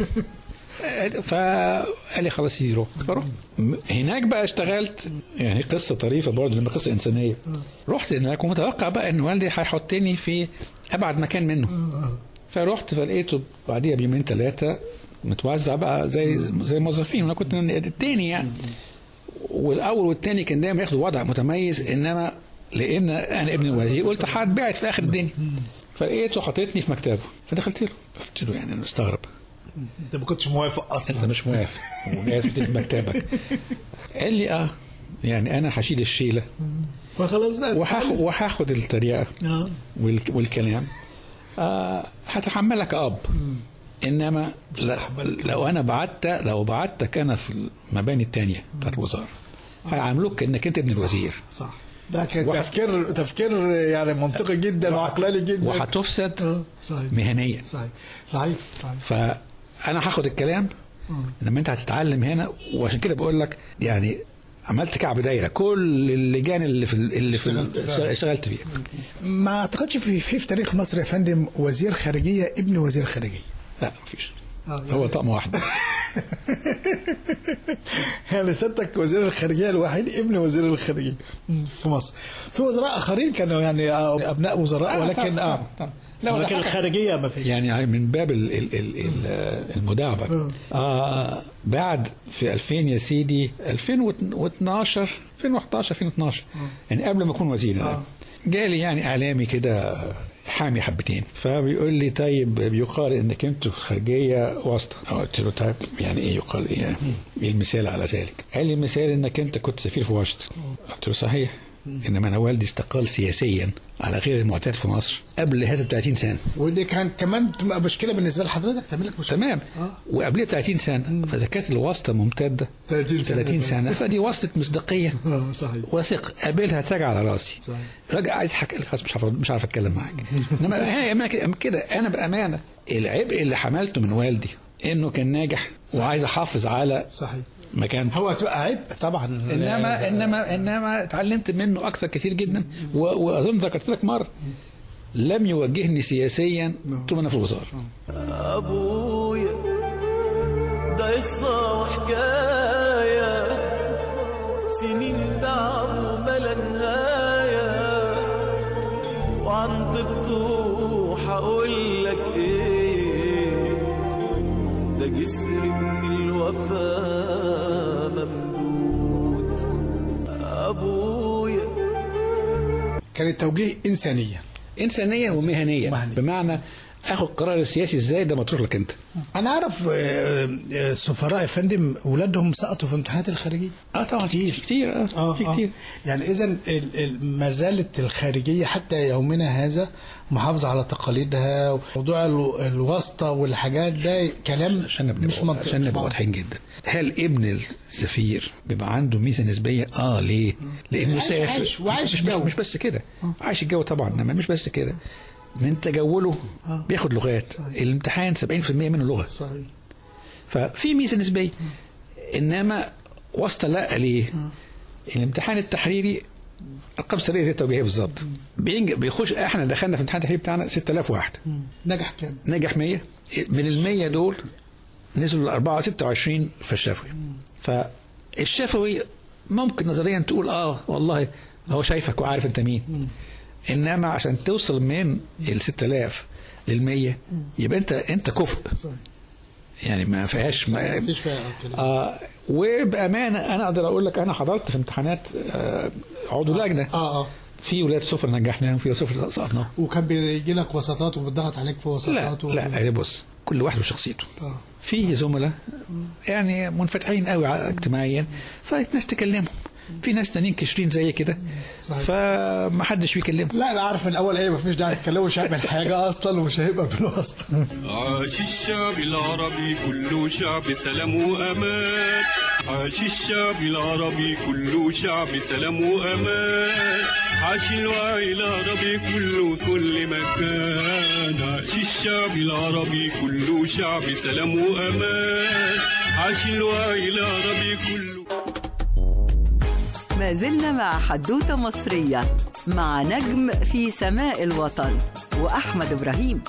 فقال لي خلاص يروح فروح هناك بقى اشتغلت يعني قصه طريفه برضه لما قصه انسانيه رحت هناك ومتوقع بقى ان والدي هيحطني في ابعد مكان منه فرحت فلقيته بعديها بيومين ثلاثه متوزع بقى زي زي الموظفين وانا كنت التاني يعني والاول والتاني كان دايما ياخدوا وضع متميز انما لان انا ابن الوزير قلت هتبعت في اخر الدنيا فلقيته حاططني في مكتبه فدخلت له قلت له يعني انا مستغرب انت ما كنتش موافق اصلا انت مش موافق وجاي تحط في مكتبك قال لي اه يعني انا هشيل الشيله فخلاص بقى وهاخد وهاخد التريقه اه والك- والكلام آه هتحملك اب انما لا لو انا بعت لو بعتك انا في المباني الثانيه بتاعت الوزاره هيعاملوك كانك انت ابن الوزير صح ده كان واحد- تفكير تفكير يعني منطقي جدا وعقلاني جدا وهتفسد اه صحيح مهنيا صحيح صحيح صحيح فانا هاخد الكلام لما انت هتتعلم هنا وعشان كده بقول لك يعني عملت كعب دايره كل اللجان اللي في اللي في اشتغلت فيها. اشتغلت فيها ما اعتقدش في في, في تاريخ مصر يا فندم وزير خارجيه ابن وزير خارجيه لا مفيش آه، هو طقم واحد بس. يعني سيادتك وزير الخارجيه الوحيد ابن وزير الخارجيه في مصر في وزراء اخرين كانوا يعني آه، ابناء وزراء ولكن اه طبعا. لا ولكن ولا الخارجيه ما فيش يعني من باب ال ال ال ال المداعبه آه بعد في 2000 يا سيدي 2012 2011 2012 يعني قبل ما اكون وزير يعني جالي يعني اعلامي كده حامي حبتين فبيقول لي طيب بيقال انك انتوا في خارجيه واسطه قلت له طيب يعني ايه يقال ايه يعني ايه المثال على ذلك قال لي المثال انك انت كنت سفير في واشنطن قلت له صحيح انما انا والدي استقال سياسيا على غير المعتاد في مصر قبل هذا ب 30 سنه ودي كان كمان تبقى مشكله بالنسبه لحضرتك تعمل لك مشكله تمام آه. وقبلها ب 30 سنه فاذا كانت الواسطه ممتده 30 سنة. 30 سنه فدي واسطه مصداقيه اه صحيح وثق قابلها تاج على راسي صحيح. رجع قاعد يضحك قال لي خلاص مش عارف مش عارف اتكلم معاك انما هي أما كده- أما كده انا بامانه العبء اللي حملته من والدي انه كان ناجح وعايز احافظ على صحيح مكانته هو تبقى عيب طبعا انما انما انما اتعلمت منه اكثر كثير جدا و- واظن ذكرت لك مره لم يوجهني سياسيا طول ما انا في الوزاره أبويا ده قصة وحكاية سنين تعب وبلا نهاية وعن طبته هقول لك ايه ده جسر من الوفا ممدود أبويا كان التوجيه انسانيا انسانيا ومهنيا مهني. بمعنى اخد القرار السياسي ازاي ده مطروح لك انت انا اعرف آه، آه، سفراء يا فندم اولادهم سقطوا في امتحانات الخارجيه اه طبعا كتير. في كتير اه في كتير يعني اذا ما زالت الخارجيه حتى يومنا هذا محافظه على تقاليدها موضوع ال- الواسطه والحاجات ده كلام عشان نبقى مش منطقي عشان مش نبقى منطقي. واضحين جدا هل ابن السفير بيبقى عنده ميزه نسبيه اه ليه لانه عايش- سافر عايش- وعايش مش, الجو. مش بس كده عايش الجو طبعا انما مش بس كده من تجوله بياخد لغات الامتحان 70% منه لغه صحيح ففي ميزه نسبيه انما واسطه لا ليه الامتحان التحريري ارقام سريه زي التوجيهيه بالظبط بينج- بيخش احنا دخلنا في الامتحان التحريري بتاعنا 6000 واحد نجح كام؟ نجح 100 من ال 100 دول نزلوا ل 4 26 في الشفوي فالشفوي ممكن نظريا تقول اه والله هو شايفك وعارف انت مين انما عشان توصل من ال 6000 لل 100 يبقى انت انت كفء يعني ما فيهاش ما مفيش فيها كلام آه وبامانه انا اقدر اقول لك انا حضرت في امتحانات آه عضو لجنه اه اه في ولاد صفر نجحناهم في ولاد صفر سقطناهم وكان بيجي لك وسطات وبتضغط عليك في لا وسطات و- لا يعني بص كل واحد وشخصيته آه. في زملاء يعني منفتحين قوي على- اجتماعيا فالناس تكلمهم في ناس تانيين كشرين زي كده صحيح. فما حدش بيكلمهم لا انا عارف من الاول ايه مفيش داعي تتكلموا مش هيعمل حاجه اصلا ومش هيبقى بالواسطه عاش الشعب العربي كله شعب سلام وأمان عاش الشعب العربي كله شعب سلام وأمان عاش الوعي العربي كله في كل مكان عاش الشعب العربي كله شعب سلام وأمان عاش الوعي العربي كله ما زلنا مع حدوتة مصرية مع نجم في سماء الوطن وأحمد إبراهيم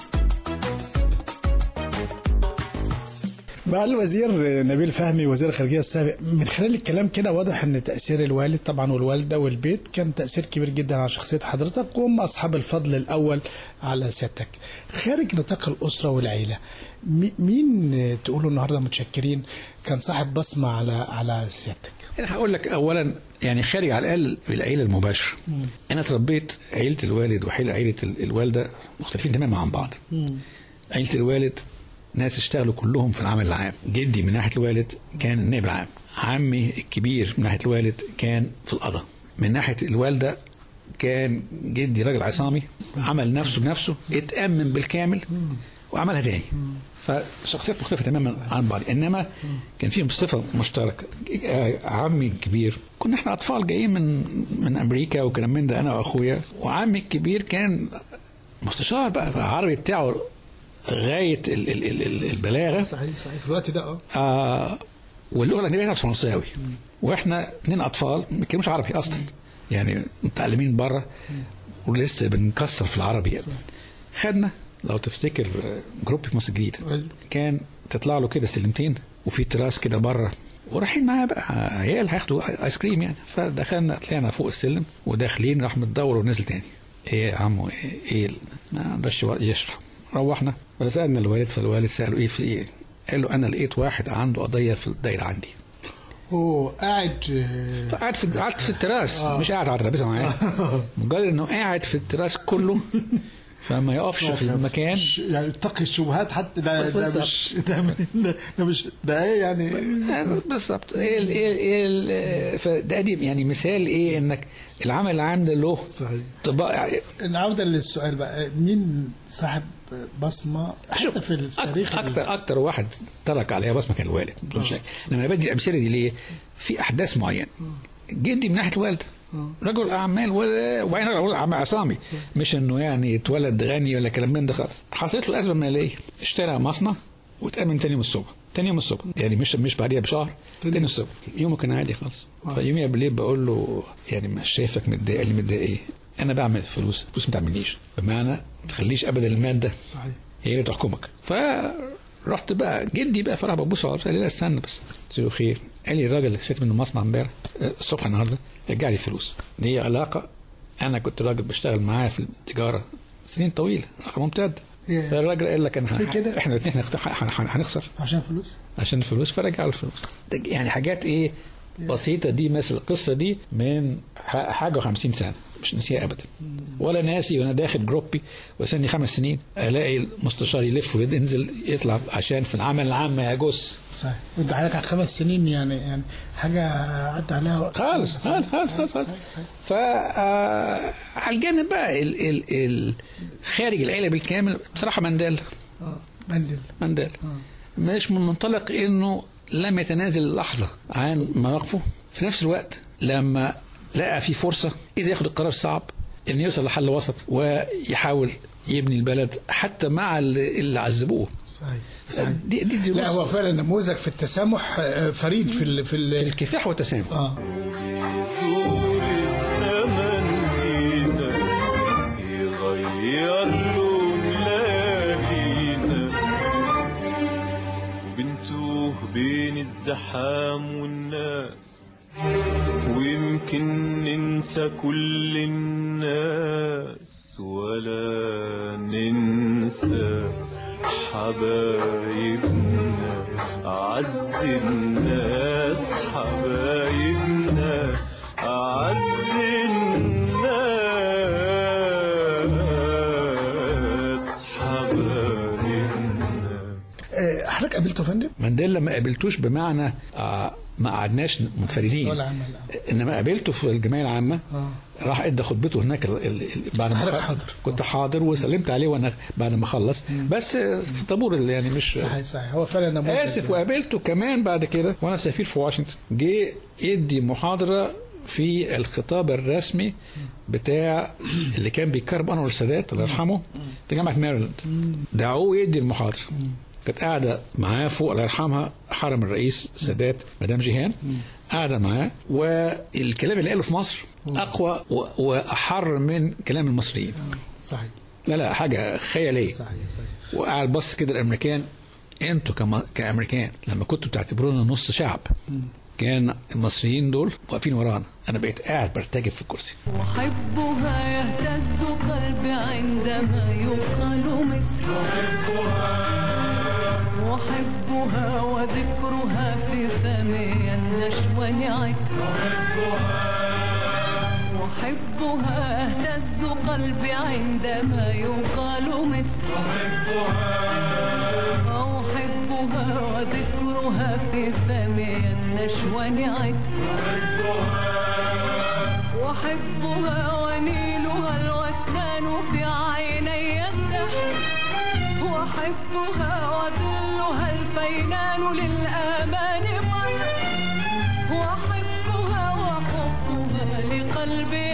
بقى الوزير نبيل فهمي وزير الخارجيه السابق من خلال الكلام كده واضح ان تاثير الوالد طبعا والوالده والبيت كان تاثير كبير جدا على شخصيه حضرتك وهم اصحاب الفضل الاول على سيادتك خارج نطاق الاسره والعيله مي- مين تقولوا النهارده متشكرين كان صاحب بصمه على على سيادتك انا هقول لك اولا يعني خارج على الاقل العيله المباشره انا تربيت عيله الوالد وعيله عيله ال- الوالده مختلفين تماما عن بعض عيله الوالد ناس اشتغلوا كلهم في العمل العام جدي من ناحيه الوالد كان النائب العام عمي الكبير من ناحيه الوالد كان في القضاء من ناحيه الوالده كان جدي راجل عصامي عمل نفسه بنفسه اتأمن بالكامل وعملها تاني فشخصيات مختلفة تماما عن بعض انما كان فيهم صفة مشتركة آه، عمي الكبير كنا احنا اطفال جايين من من امريكا وكلام من ده انا واخويا وعمي الكبير كان مستشار بقى العربي بتاعه غاية ال- ال- ال- ال- البلاغة صحيح صحيح في الوقت ده اه آه واللغه الاجنبيه كانت فرنساوي واحنا اتنين اطفال ما بيتكلموش عربي اصلا يعني متعلمين بره ولسه بنكسر في العربي يعني. خدنا لو تفتكر آه، جروب في مصر الجديده أيوة. كان تطلع له كده سلمتين وفي تراس كده بره ورايحين معاه بقى عيال هياخدوا ايس كريم يعني فدخلنا طلعنا فوق السلم وداخلين راح متدور ونزل تاني ايه يا عمو ايه, إيه ال- ما رش يشرح روحنا فسالنا الوالد فالوالد ساله ايه في ايه قال له انا لقيت واحد عنده قضيه في الدايره عندي هو قاعد آه، فقعد في قعدت في التراس مش قاعد على الترابيزه معاه مجرد انه قاعد في التراس كله فما يقفش في المكان ش- يعني اتقي الشبهات حتى ده ده بالظبط. مش ده, ده, ده مش ده ايه يعني بالظبط ايه ال- ايه ايه ال- فده دي يعني مثال ايه انك العمل العام ده له صحيح. طباع نعود للسؤال بقى مين صاحب بصمه حتى في التاريخ ال- اكتر اكتر واحد ترك عليها بصمه كان الوالد بدون شك لما بدي الامثله دي ليه؟ في احداث معينه جدي من ناحيه الوالد رجل اعمال و- وبعدين رجل اعمال عصامي مش انه يعني اتولد غني ولا كلام من ده خالص حصلت له ازمه ماليه اشترى مصنع واتامن تاني يوم الصبح تاني يوم الصبح يعني مش مش بعديها بشهر تاني يوم الصبح يومه كان عادي خالص فيوميها بالليل بقول له يعني مش شايفك متضايق قال لي متضايق ايه؟ انا بعمل فلوس فلوس ما تعملنيش بمعنى ما تخليش ابدا الماده صحيح هي اللي تحكمك فرحت بقى جدي بقى فرح ببص على قال لي لا استنى بس قلت له خير قال لي الراجل اللي اشتريت منه مصنع امبارح آه، الصبح النهارده رجع لي الفلوس دي علاقه انا كنت راجل بشتغل معاه في التجاره سنين طويله علاقه ممتده ياه. فالراجل قال لك انا في كده؟ احنا الاثنين هنخسر عشان فلوس عشان الفلوس فرجع له الفلوس ده يعني حاجات ايه بسيطه دي مثل القصه دي من ح- حاجه وخمسين سنه مش ناسيها ابدا ولا ناسي وانا داخل جروبي وسني خمس سنين الاقي المستشار يلف وينزل يطلع عشان في العمل العام يجس صحيح وانت حضرتك على خمس سنين يعني يعني حاجه عدى عليها وقت خالص خالص خالص خالص, خالص. ف آه، على الجانب بقى ال ال ال خارج العيله بالكامل بصراحه مانديلا اه مندل مانديلا مش من منطلق انه لم يتنازل لحظه عن مواقفه في نفس الوقت لما لقى في فرصه قدر ياخد القرار الصعب انه يوصل لحل وسط ويحاول يبني البلد حتى مع اللي اللي عذبوه صحيح صحيح دي دي, دي لا هو فعلا نموذج في التسامح آه، فريد في ال في ال الكفاح والتسامح اه طول الزمن بينا يغير لون ليالينا وبنتوه بين الزحام والناس ويمكن ننسى كل الناس ولا ننسى حبايبنا أعز الناس حبايبنا أعز الناس حبايبنا آه، حضرتك قابلته يا فندم؟ مانديلا ما قابلتوش بمعنى آه ما قعدناش منفردين ولا عمل انما قابلته في الجمعيه العامه اه راح ادى خطبته هناك ال- ال- ال- بعد ما حضرتك خ- حاضر. كنت حاضر وسلمت عليه وانا بعد ما خلص بس في طابور اللي يعني مش صحيح صحيح هو فعلا نموذج اسف وقابلته كمان بعد كده وانا سفير في واشنطن جه يدي محاضره في الخطاب الرسمي بتاع اللي كان بيكرم انور السادات الله يرحمه في جامعه ماريلاند دعوه يدي المحاضره كانت قاعده معاه فوق الله يرحمها حرم الرئيس السادات مدام جيهان قاعده معاه والكلام اللي قاله في مصر اقوى و- واحر من كلام المصريين صحيح لا لا حاجه خياليه صحيح صحيح وقاعد بص كده الامريكان انتوا كما كامريكان لما كنتوا بتعتبرونا نص شعب كان المصريين دول واقفين ورانا انا بقيت قاعد برتجف في الكرسي أحبها يهتز قلبي عندما يقال مصر أحبها وذكرها في فمي النشوى نعت أحبها اهتز قلبي عندما يقال مصر أحبها وذكرها في فمي النشوى نعت وحبها ونيلها الوسنان في عيني السحر وحبها وظلها الفينان للآمان مر وحبها وحبها لقلبي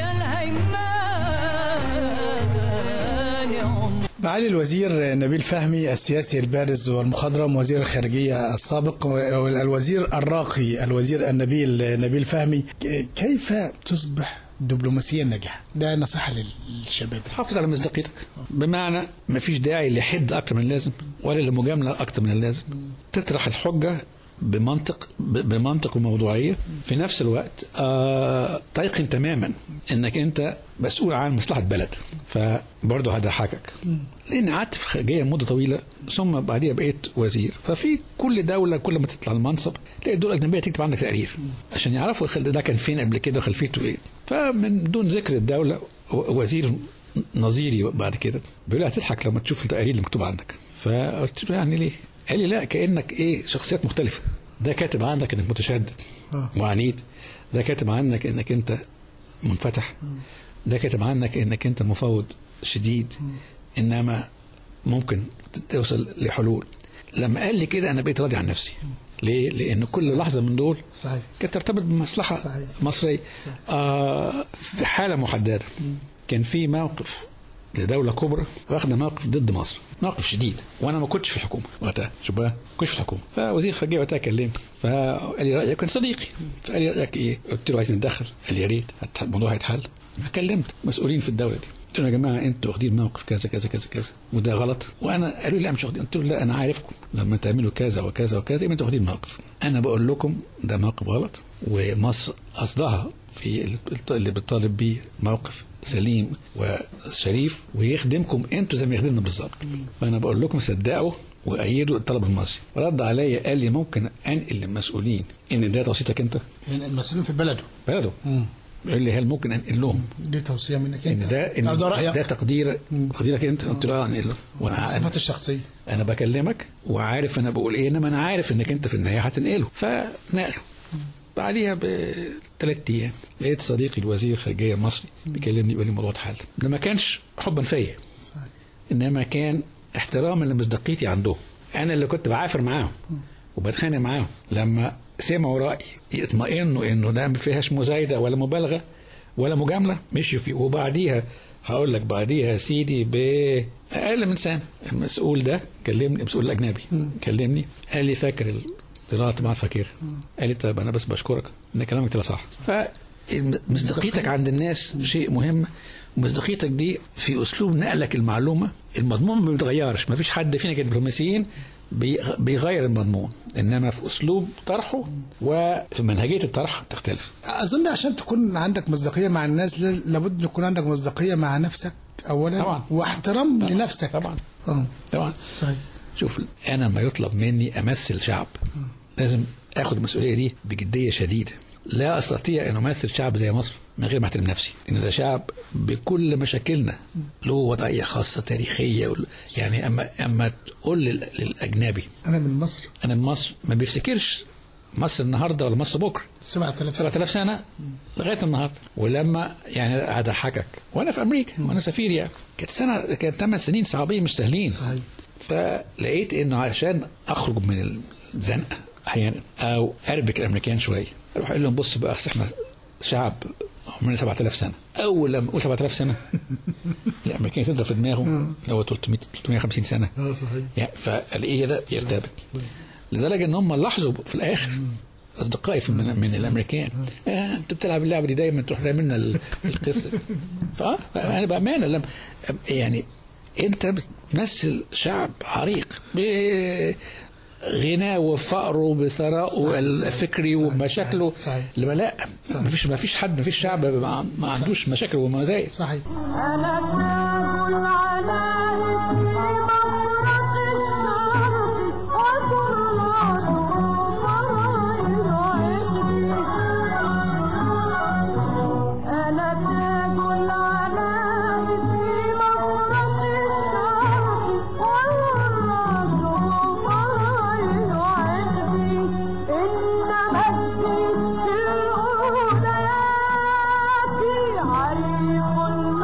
الهيمان عمر معالي الوزير نبيل فهمي السياسي البارز والمخضرم وزير الخارجية السابق والوزير الراقي الوزير النبيل نبيل فهمي ك- كيف تصبح دبلوماسيا ناجحة ده نصيحة للشباب حافظ على مصداقيتك بمعنى ما فيش داعي لحد اكتر من اللازم ولا لمجامله اكتر من اللازم تطرح الحجه بمنطق ب- بمنطق وموضوعيه في نفس الوقت آه تيقن تماما انك انت مسؤول عن مصلحه بلد فبرضه هضحكك لان قعدت في خارجيه مده طويله ثم بعديها بقيت وزير ففي كل دوله كل ما تطلع المنصب تلاقي الدول الاجنبيه تكتب عندك تقرير عشان يعرفوا خل- ده كان فين قبل كده وخلفيته ايه فمن دون ذكر الدوله و- وزير نظيري بعد كده بيقول لي هتضحك لما تشوف التقارير اللي مكتوبه عنك فقلت له يعني ليه؟ قال لي لا كانك ايه شخصيات مختلفه ده كاتب عنك انك متشدد وعنيد ده كاتب عنك انك انت منفتح ده كاتب عنك انك انت مفوض شديد انما ممكن توصل لحلول لما قال لي كده انا بقيت راضي عن نفسي ليه؟ لان كل لحظه من دول صحيح كانت ترتبط بمصلحه صحيح. مصريه آه في حاله محدده كان في موقف لدوله كبرى واخده موقف ضد مصر موقف شديد وانا ما كنتش في الحكومه وقتها شوف بقى ما كنتش في الحكومه فوزير الخارجيه وقتها كلمني فقال لي رايك كان صديقي فقال لي رايك ايه؟ قلت له عايز نتدخل قال لي يا ريت هت- الموضوع هيتحل كلمت مسؤولين في الدوله دي قلت لهم يا جماعه انتوا واخدين موقف كذا كذا كذا كذا وده غلط وانا قالوا لي لا مش واخدين قلت لهم لا انا عارفكم لما تعملوا كذا وكذا وكذا يبقى انتوا واخدين موقف انا بقول لكم ده موقف غلط ومصر قصدها في الط- اللي بتطالب بيه موقف سليم وشريف ويخدمكم انتوا زي ما يخدمنا بالظبط فانا بقول لكم صدقوا وايدوا الطلب المصري رد عليا قال لي ممكن انقل للمسؤولين ان ده توصيتك انت يعني المسؤولين في بلده بلده قال لي هل ممكن انقل لهم دي توصيه منك ان ده ان ده ده رايك تقدير تقديرك انت قلت له اه انقل له وانا عارف- صفات الشخصيه انا بكلمك وعارف انا بقول ايه انما انا عارف انك انت في النهايه هتنقله فنقله بعديها بثلاث ايام لقيت صديقي الوزير الخارجيه المصري بيكلمني يقول لي الموضوع اتحل ده ما كانش حبا فيا انما كان احتراما لمصداقيتي عندهم انا اللي كنت بعافر معاهم وبتخانق معاهم لما سمعوا رايي يطمئنوا انه ده ما فيهاش مزايده ولا مبالغه ولا مجامله مشوا فيه وبعديها هقول لك بعديها يا سيدي باقل من سنه المسؤول ده كلمني المسؤول الاجنبي كلمني قال لي فاكر الطلعة طبعا فاكر قال لي طيب انا بس بشكرك ان كلامك طلع صح فمصداقيتك عند الناس شيء مهم ومصداقيتك دي في اسلوب نقلك المعلومه المضمون ما بيتغيرش ما فيش حد فينا كدبلوماسيين بي- بيغير المضمون انما في اسلوب طرحه وفي منهجيه الطرح تختلف اظن عشان تكون عندك مصداقيه مع الناس ل- لابد يكون عندك مصداقيه مع نفسك اولا طبعا. واحترام لنفسك طبعا آه. طبعا صحيح شوف انا لما يطلب مني امثل شعب لازم اخد المسؤوليه دي بجديه شديده لا استطيع ان امثل شعب زي مصر من غير ما احترم نفسي ان ده شعب بكل مشاكلنا له وضعيه خاصه تاريخيه وال- يعني اما اما تقول لل- للاجنبي انا من مصر انا من مصر ما بيفتكرش مصر النهارده ولا مصر بكره 7000 سنه 7000 سنه لغايه النهارده ولما يعني اضحكك وانا في امريكا وانا سفير يعني كانت سنه كانت ثمان سنين صعبين مش سهلين صحيح فلقيت انه عشان اخرج من الزنقه احيانا او اربك الامريكان شويه اروح اقول لهم بصوا بقى أصل احنا شعب عمرنا 7000 سنه اول لما اقول 7000 سنه الامريكان تضرب في دماغه اللي هو 300 350 سنه اه صحيح يعني فالايه ده يرتبك لدرجه ان هم لاحظوا في الاخر اصدقائي في من, من الامريكان آه انت بتلعب اللعبه دي دايما تروح رامي لنا ال- القصه فاه انا بامانه لما يعني انت بتمثل شعب عريق بغناه وفقره بثرائه الفكري ومشاكله صحيح. لما لا ما فيش ما فيش حد ما فيش شعب ما ما عندوش مشاكل ومزايا صحيح أنا كتاب العناء في مفرق الشرق وكرات فرائض عشقي أنا تاج العناء في مفرق الشرق وكرات فرائض عشقي إن مجدي في الأوليات عريق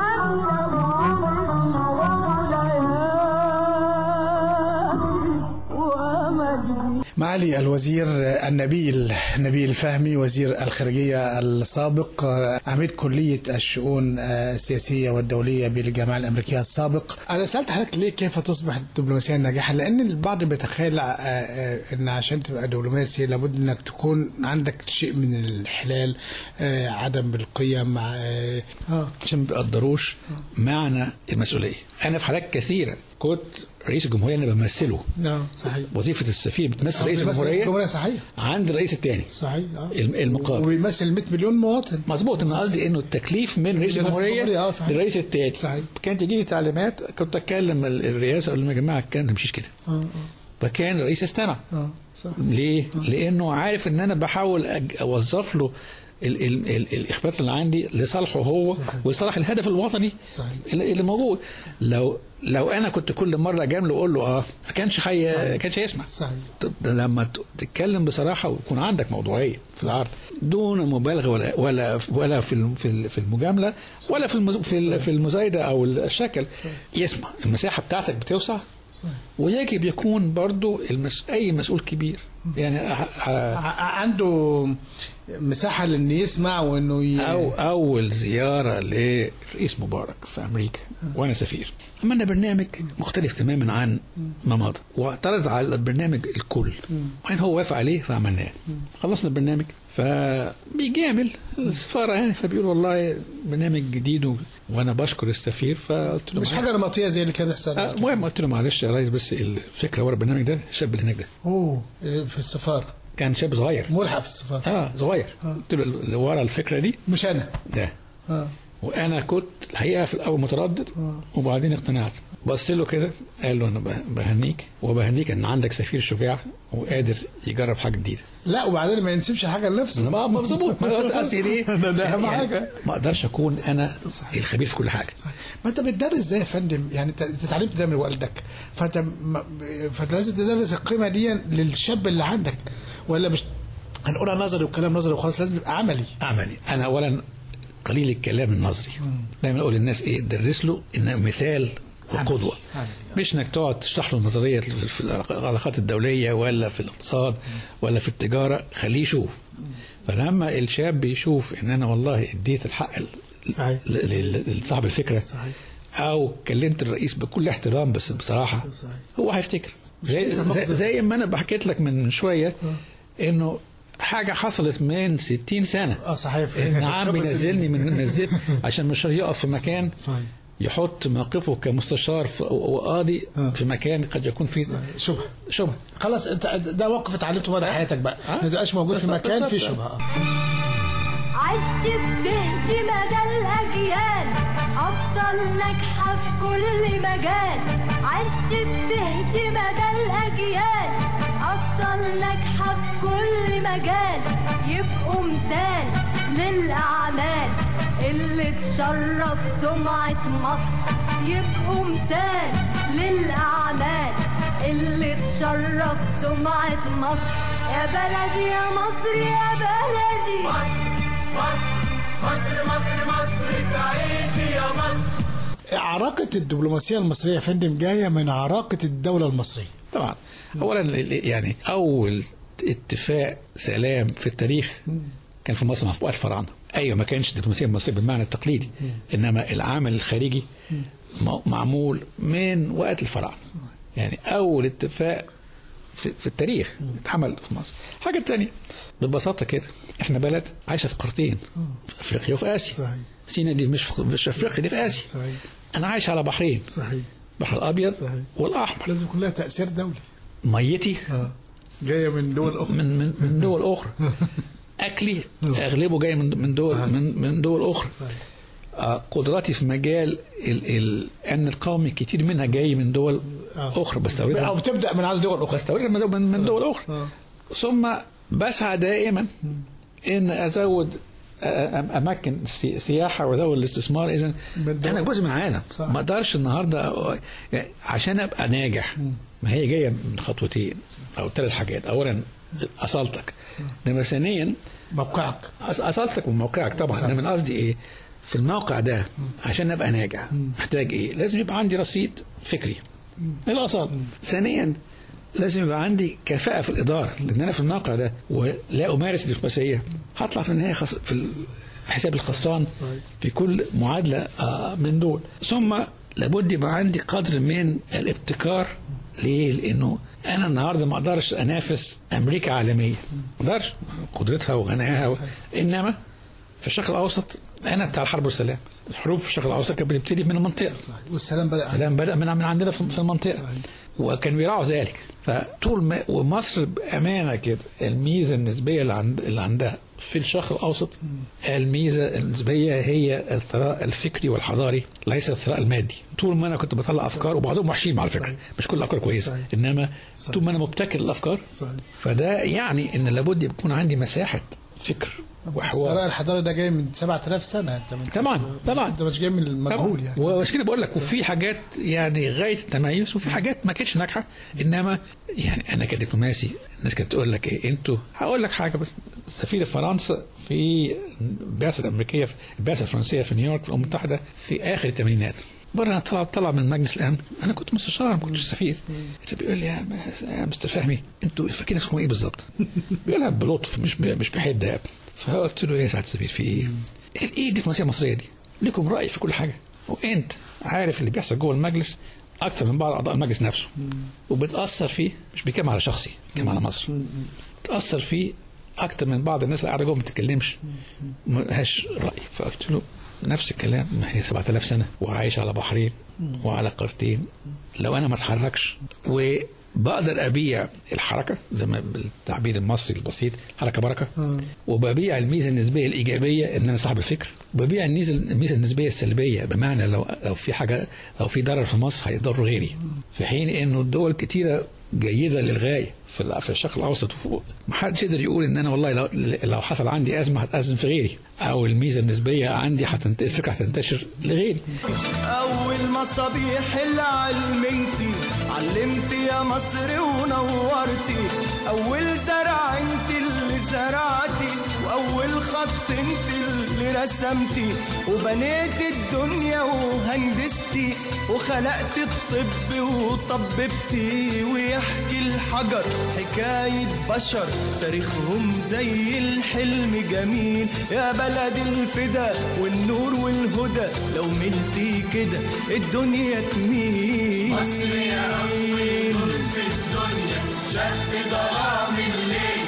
ومجدي معالي الوزير النبيل نبيل فهمي وزير الخارجية السابق عميد كلية الشؤون السياسية والدولية بالجامعة الأمريكية السابق أنا سألت حضرتك ليه كيف تصبح دبلوماسيا ناجحة لأن البعض بيتخيل آه، آه، أن عشان تبقى دبلوماسي لابد أنك تكون عندك شيء من الحلال آه، عدم بالقيم آه، آه. عشان ما بيقدروش معنى المسؤوليه انا في حالات كثيره كنت رئيس الجمهوريه انا بمثله نعم صحيح وظيفه السفير بتمثل رئيس بيمثل الجمهوريه الجمهورية صحيح عند الرئيس الثاني صحيح آه. المقابل وبيمثل 100 مليون مواطن مظبوط انا قصدي انه التكليف من رئيس رئيس الجمهورية، الجمهوريه آه، صحيح. للرئيس الثاني صحيح. كانت تجي لي تعليمات كنت اتكلم ال- الرئاسه اقول لهم يا جماعه الكلام ده مشيش كده آه فكان الرئيس استمع آه آه صح ليه؟ لانه عارف ان انا بحاول أج- اوظف له ال ال ال الاخبارات اللي عندي لصالحه هو ولصالح الهدف الوطني صحيح. اللي اللي موجود لو لو انا كنت كل مره اجامله اقول له اه ما كانش حي... ما كانش هيسمع صحيح طب ده لما ت- تتكلم بصراحه ويكون عندك موضوعيه في العرض دون مبالغه ولا ولا ولا في الم- في ال- في المجامله ولا في المز... في ال- في المزايده او الشكل يسمع المساحه بتاعتك بتوسع ويجب يكون برضو المس... اي مسؤول كبير يعني ه- ه- ع- عنده مساحة لأن يسمع وإنه ي... أو أول زيارة لرئيس مبارك في أمريكا وأنا سفير عملنا برنامج مختلف تماما عن ما مضى واعترض على البرنامج الكل وبعدين هو وافق عليه فعملناه خلصنا البرنامج فبيجامل السفارة يعني فبيقول والله برنامج جديد و... وأنا بشكر السفير فقلت له مش معلش. حاجة نمطية زي اللي كان آه، يحصل المهم قلت له معلش يا ريس بس الفكرة ورا البرنامج ده الشاب اللي هناك ده أوه في السفارة كان شاب صغير ملحق في السفارة اه صغير قلت له اللي ورا الفكرة دي مش أنا ده آه. وانا كنت الحقيقه في الاول متردد وبعدين اقتنعت بص له كده قال له انا به- بهنيك وبهنيك ان عندك سفير شجاع وقادر يجرب حاجه جديده لا وبعدين ما ينسبش حاجه لنفسه انا بقى مظبوط ما قصدي قصدي ايه ده- ده أهم يعني حاجة. ما اقدرش اكون انا صحيح. الخبير في كل حاجه ما انت بتدرس ده يا فندم يعني انت أنت اتعلمت ده من والدك فانت م- فانت لازم تدرس القيمه دي للشاب اللي عندك ولا مش هنقولها نظري وكلام نظري وخلاص لازم يبقى عملي عملي انا اولا قليل الكلام النظري دايما اقول للناس ايه درس له انه مثال وقدوه عملي. مش انك تقعد تشرح له نظريه في في العلاقات الدوليه ولا في الاقتصاد ولا في التجاره خليه يشوف فلما الشاب يشوف ان انا والله اديت الحق ل- صحيح. ل- ل- لصاحب الفكره صحيح. او كلمت الرئيس بكل احترام بس بصراحه صحيح. هو هيفتكر زي, لسه زي, نقطة. زي ما انا بحكيت لك من شويه انه حاجه حصلت من 60 سنه اه صحيح ان عم خمس ينزلني من نزلت عشان مش راضي يقف في مكان صحيح يحط موقفه كمستشار في- وقاضي آه. في مكان قد يكون فيه شبهه شبهه خلاص انت ده موقف اتعلمته مدى حياتك بقى آه. ما تبقاش موجود في بالظبط، مكان فيه بالظبط. شبهه عشت بتهدي مدى الأجيال أفضل ناجحة في كل مجال عشت بتهدي مدى الأجيال أفضل ناجحة في كل مجال يبقوا مثال للأعمال اللي تشرف سمعة مصر يبقوا مثال للأعمال اللي تشرف سمعة مصر يا بلدي يا مصر يا بلدي مصر مصر مصر مصر تعيش يا مصر عراقه الدبلوماسيه المصريه يا فندم جايه من عراقه الدوله المصريه طبعا اولا ال- ال- يعني اول اتفاق سلام في التاريخ كان في مصر مع وقت الفراعنه ايوه ما كانش الدبلوماسيه المصريه بالمعنى التقليدي انما العمل الخارجي م- معمول من وقت الفراعنه يعني اول اتفاق في, في التاريخ اتعمل في مصر حاجه تانية ببساطه كده احنا بلد عايشه في قارتين في افريقيا وفي اسيا صحيح. سينا دي مش في مش في افريقيا دي في اسيا صحيح انا عايش على بحرين صحيح البحر الابيض صحيح. والاحمر لازم يكون لها تاثير دولي ميتي جايه من دول اخرى من من من دول اخرى اكلي اغلبه جاي من من دول صحيح. من من دول اخرى صحيح آه، قدراتي في مجال ال- ال- الامن القومي كتير منها جاي من دول آه. اخرى او بستوردها بتبدا من عدد دول اخرى بستوردها من دول- من من دول اخرى آه. ثم بسعى دائما ان ازود أ- أ- اماكن سي- سياحه وازود الاستثمار اذا من دول. انا جزء من العالم صح. ما اقدرش النهارده أ- يعني عشان ابقى ناجح ما هي جايه من خطوتين او ثلاث حاجات اولا اصالتك انما ثانيا موقعك أص- اصالتك وموقعك طبعا انا من قصدي ايه في الموقع ده عشان ابقى ناجح محتاج ايه لازم يبقى عندي رصيد فكري الاصال ثانيا لازم يبقى عندي كفاءة في الإدارة لأن أنا في الموقع ده ولا أمارس الدبلوماسية هطلع في النهاية خص... في حساب الخسران في كل معادلة آه، من دول ثم لابد يبقى عندي قدر من الابتكار ليه؟ لأنه أنا النهاردة ما أقدرش أنافس أمريكا عالمية ما أقدرش قدرتها وغناها و... إنما في الشرق الأوسط أنا بتاع الحرب والسلام الحروب في الشرق الأوسط كانت بتبتدي من المنطقة والسلام بدا السلام بدأ من من عندنا في في المنطقة وكانوا بيراعوا ذلك فطول ما ومصر بأمانة كده الميزة النسبية اللي, عند اللي عندها في الشرق الأوسط الميزة النسبية هي الثراء الفكري والحضاري ليس الثراء المادي طول ما أنا كنت بطلع أفكار وبعضهم وحشين على فكرة مش كل الأفكار كويسة صحيح. إنما صحيح. طول ما أنا مبتكر الأفكار صحيح. فده يعني إن لابد يكون عندي مساحة فكر وحوار الثراء الحضاري ده جاي من 7000 سنه انت من طبعا طبعا انت مش جاي من المجهول يعني وعشان كده بقول لك وفي حاجات يعني غايه التميز وفي حاجات ما كانتش ناجحه انما يعني انا كدبلوماسي الناس كانت تقول لك ايه انتوا هقول لك حاجه بس سفير فرنسا في البعثه الامريكيه في البعثه الفرنسيه في نيويورك في الامم المتحده في اخر الثمانينات بره انا طلع طلع من مجلس الامن انا كنت مستشار ما كنتش سفير بيقول لي يا يا مستر فهمي انتوا فاكرين اسمه ايه بالظبط؟ بيقولها بلطف مش مش بحده يعني فقلت له ايه يا سعاده السفير في ايه؟ ايه الدبلوماسيه المصريه دي؟ لكم راي في كل حاجه وانت عارف اللي بيحصل جوه المجلس اكتر من بعض اعضاء المجلس نفسه وبتاثر فيه مش بيتكلم على شخصي بيتكلم على مصر بتاثر فيه اكتر من بعض الناس اللي قاعده جوه ما بتتكلمش ما لهاش راي فقلت له نفس الكلام ما هي 7000 سنه وعايش على بحرين وعلى قارتين لو انا ما اتحركش بقدر ابيع الحركه زي ما بالتعبير المصري البسيط حركه بركه وببيع الميزه النسبيه الايجابيه ان انا صاحب الفكر وببيع الميزه الميزه النسبيه السلبيه بمعنى لو لو في حاجه لو في ضرر في مصر هيضر غيري في حين انه الدول كتيره جيده للغايه في ال- في الشرق الاوسط وفوق ما حدش يقدر يقول ان انا والله لو لو حصل عندي ازمه هتازم في غيري او الميزه النسبيه عندي هتنت... الفكره هتنتشر لغيري أول مصابيح العلم انتي علمتي يا مصر ونورتي أول زرع انتي اللي زرعتي وأول خط انتي اللي رسمتي وبنيت الدنيا وهندستي وخلقت الطب وطببتي ويحكي الحجر حكاية بشر تاريخهم زي الحلم جميل يا بلد الفدا والنور والهدى لو ملتي كده الدنيا تميل مصر يا أول نور في الدنيا شق ظلام الليل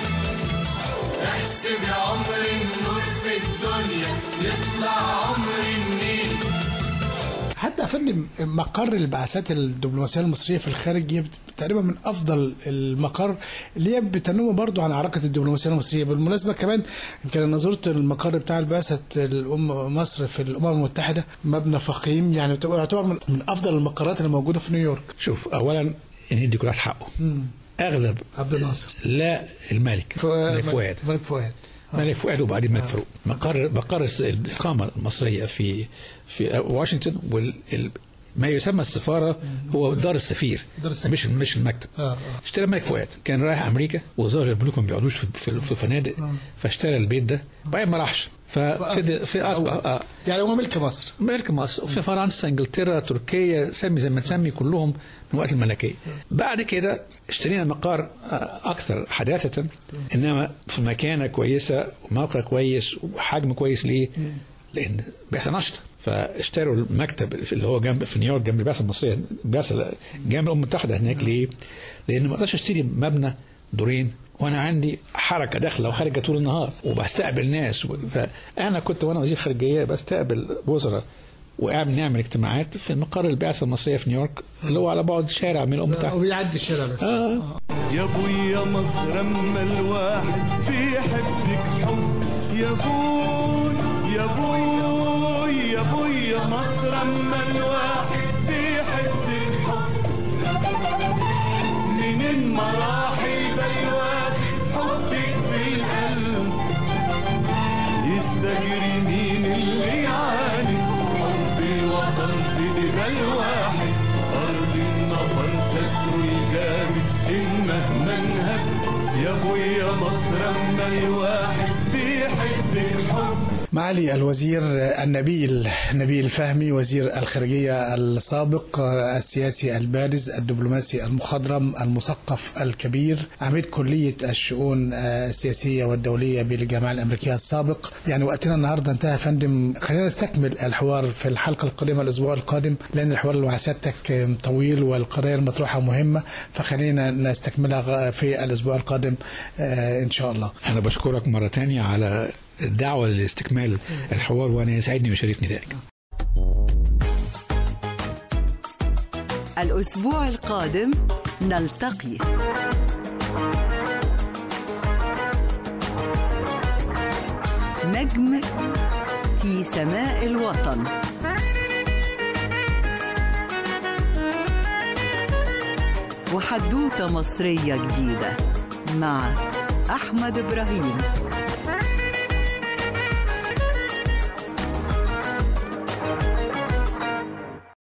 احسب يا عمر النور في الدنيا يطلع عمر النيل حتى يا فندم مقر البعثات الدبلوماسيه المصريه في الخارج هي تقريبا من افضل المقر اللي هي بتنم برضو عن علاقه الدبلوماسيه المصريه بالمناسبه كمان يمكن انا زرت المقر بتاع البعثه الام مصر في الامم المتحده مبنى فخيم يعني يعتبر من من افضل المقرات اللي موجوده في نيويورك شوف اولا ندي كل واحد حقه اغلب عبد الناصر لا الملك ملك فؤاد ملك فؤاد ملك فؤاد وبعدين ملك فاروق مقر مقر الس- الاقامه المصريه في في واشنطن وال ال- ما يسمى السفاره هو دار السفير دار السفير. مش مش المكتب آه، آه. اشترى الملك فؤاد كان رايح امريكا وظاهر البنوك ما بيقعدوش في, في, في فنادق فاشترى البيت ده وبعدين ما راحش ففي في اصبح آه يعني هو ملك مصر ملك مصر وفي فرنسا انجلترا تركيا سمي زي ما تسمي كلهم من وقت الملكيه بعد كده اشترينا مقر آه، اكثر حداثه انما في مكانه كويسه وموقع كويس وحجم كويس ليه؟ لان بيحصل نشط فاشتروا المكتب اللي هو جنب في نيويورك جنب البعثه المصريه البعثه جنب الامم المتحده هناك ليه؟ لان ما اقدرش اشتري مبنى دورين وانا عندي حركه داخله وخارجه طول النهار وبستقبل ناس و- فانا كنت وانا وزير خارجيه بستقبل وزراء وقاعد نعمل اجتماعات في مقر البعثه المصريه في نيويورك اللي هو على بعد شارع من الام المتحده وبيعدي الشارع بس آه. يا ابويا مصر اما الواحد بيحبك حب يا بوي يا بوي يا بويا مصر اما الواحد بيحبك حب من المراحل ده الواخد حبك في القلب يستجري مين اللي يعاني حب الوطن في دماء الواحد أرض النفر ستر الجامد إن مهما انهب يا أبويا مصر أما الواحد بيحبك حب معالي الوزير النبيل نبيل فهمي وزير الخارجية السابق السياسي البارز الدبلوماسي المخضرم المثقف الكبير عميد كلية الشؤون السياسية والدولية بالجامعة الأمريكية السابق يعني وقتنا النهاردة انتهى يا فندم خلينا نستكمل الحوار في الحلقة القادمة الأسبوع القادم لأن الحوار اللي مع سيادتك طويل والقضايا المطروحة مهمة فخلينا نستكملها في الأسبوع القادم آه، إن شاء الله انا بشكرك مره تانية على الدعوه لاستكمال الحوار وانا يسعدني ويشرفني ذلك الأسبوع القادم نلتقي نجم في سماء الوطن وحدوتة مصرية جديدة مع أحمد إبراهيم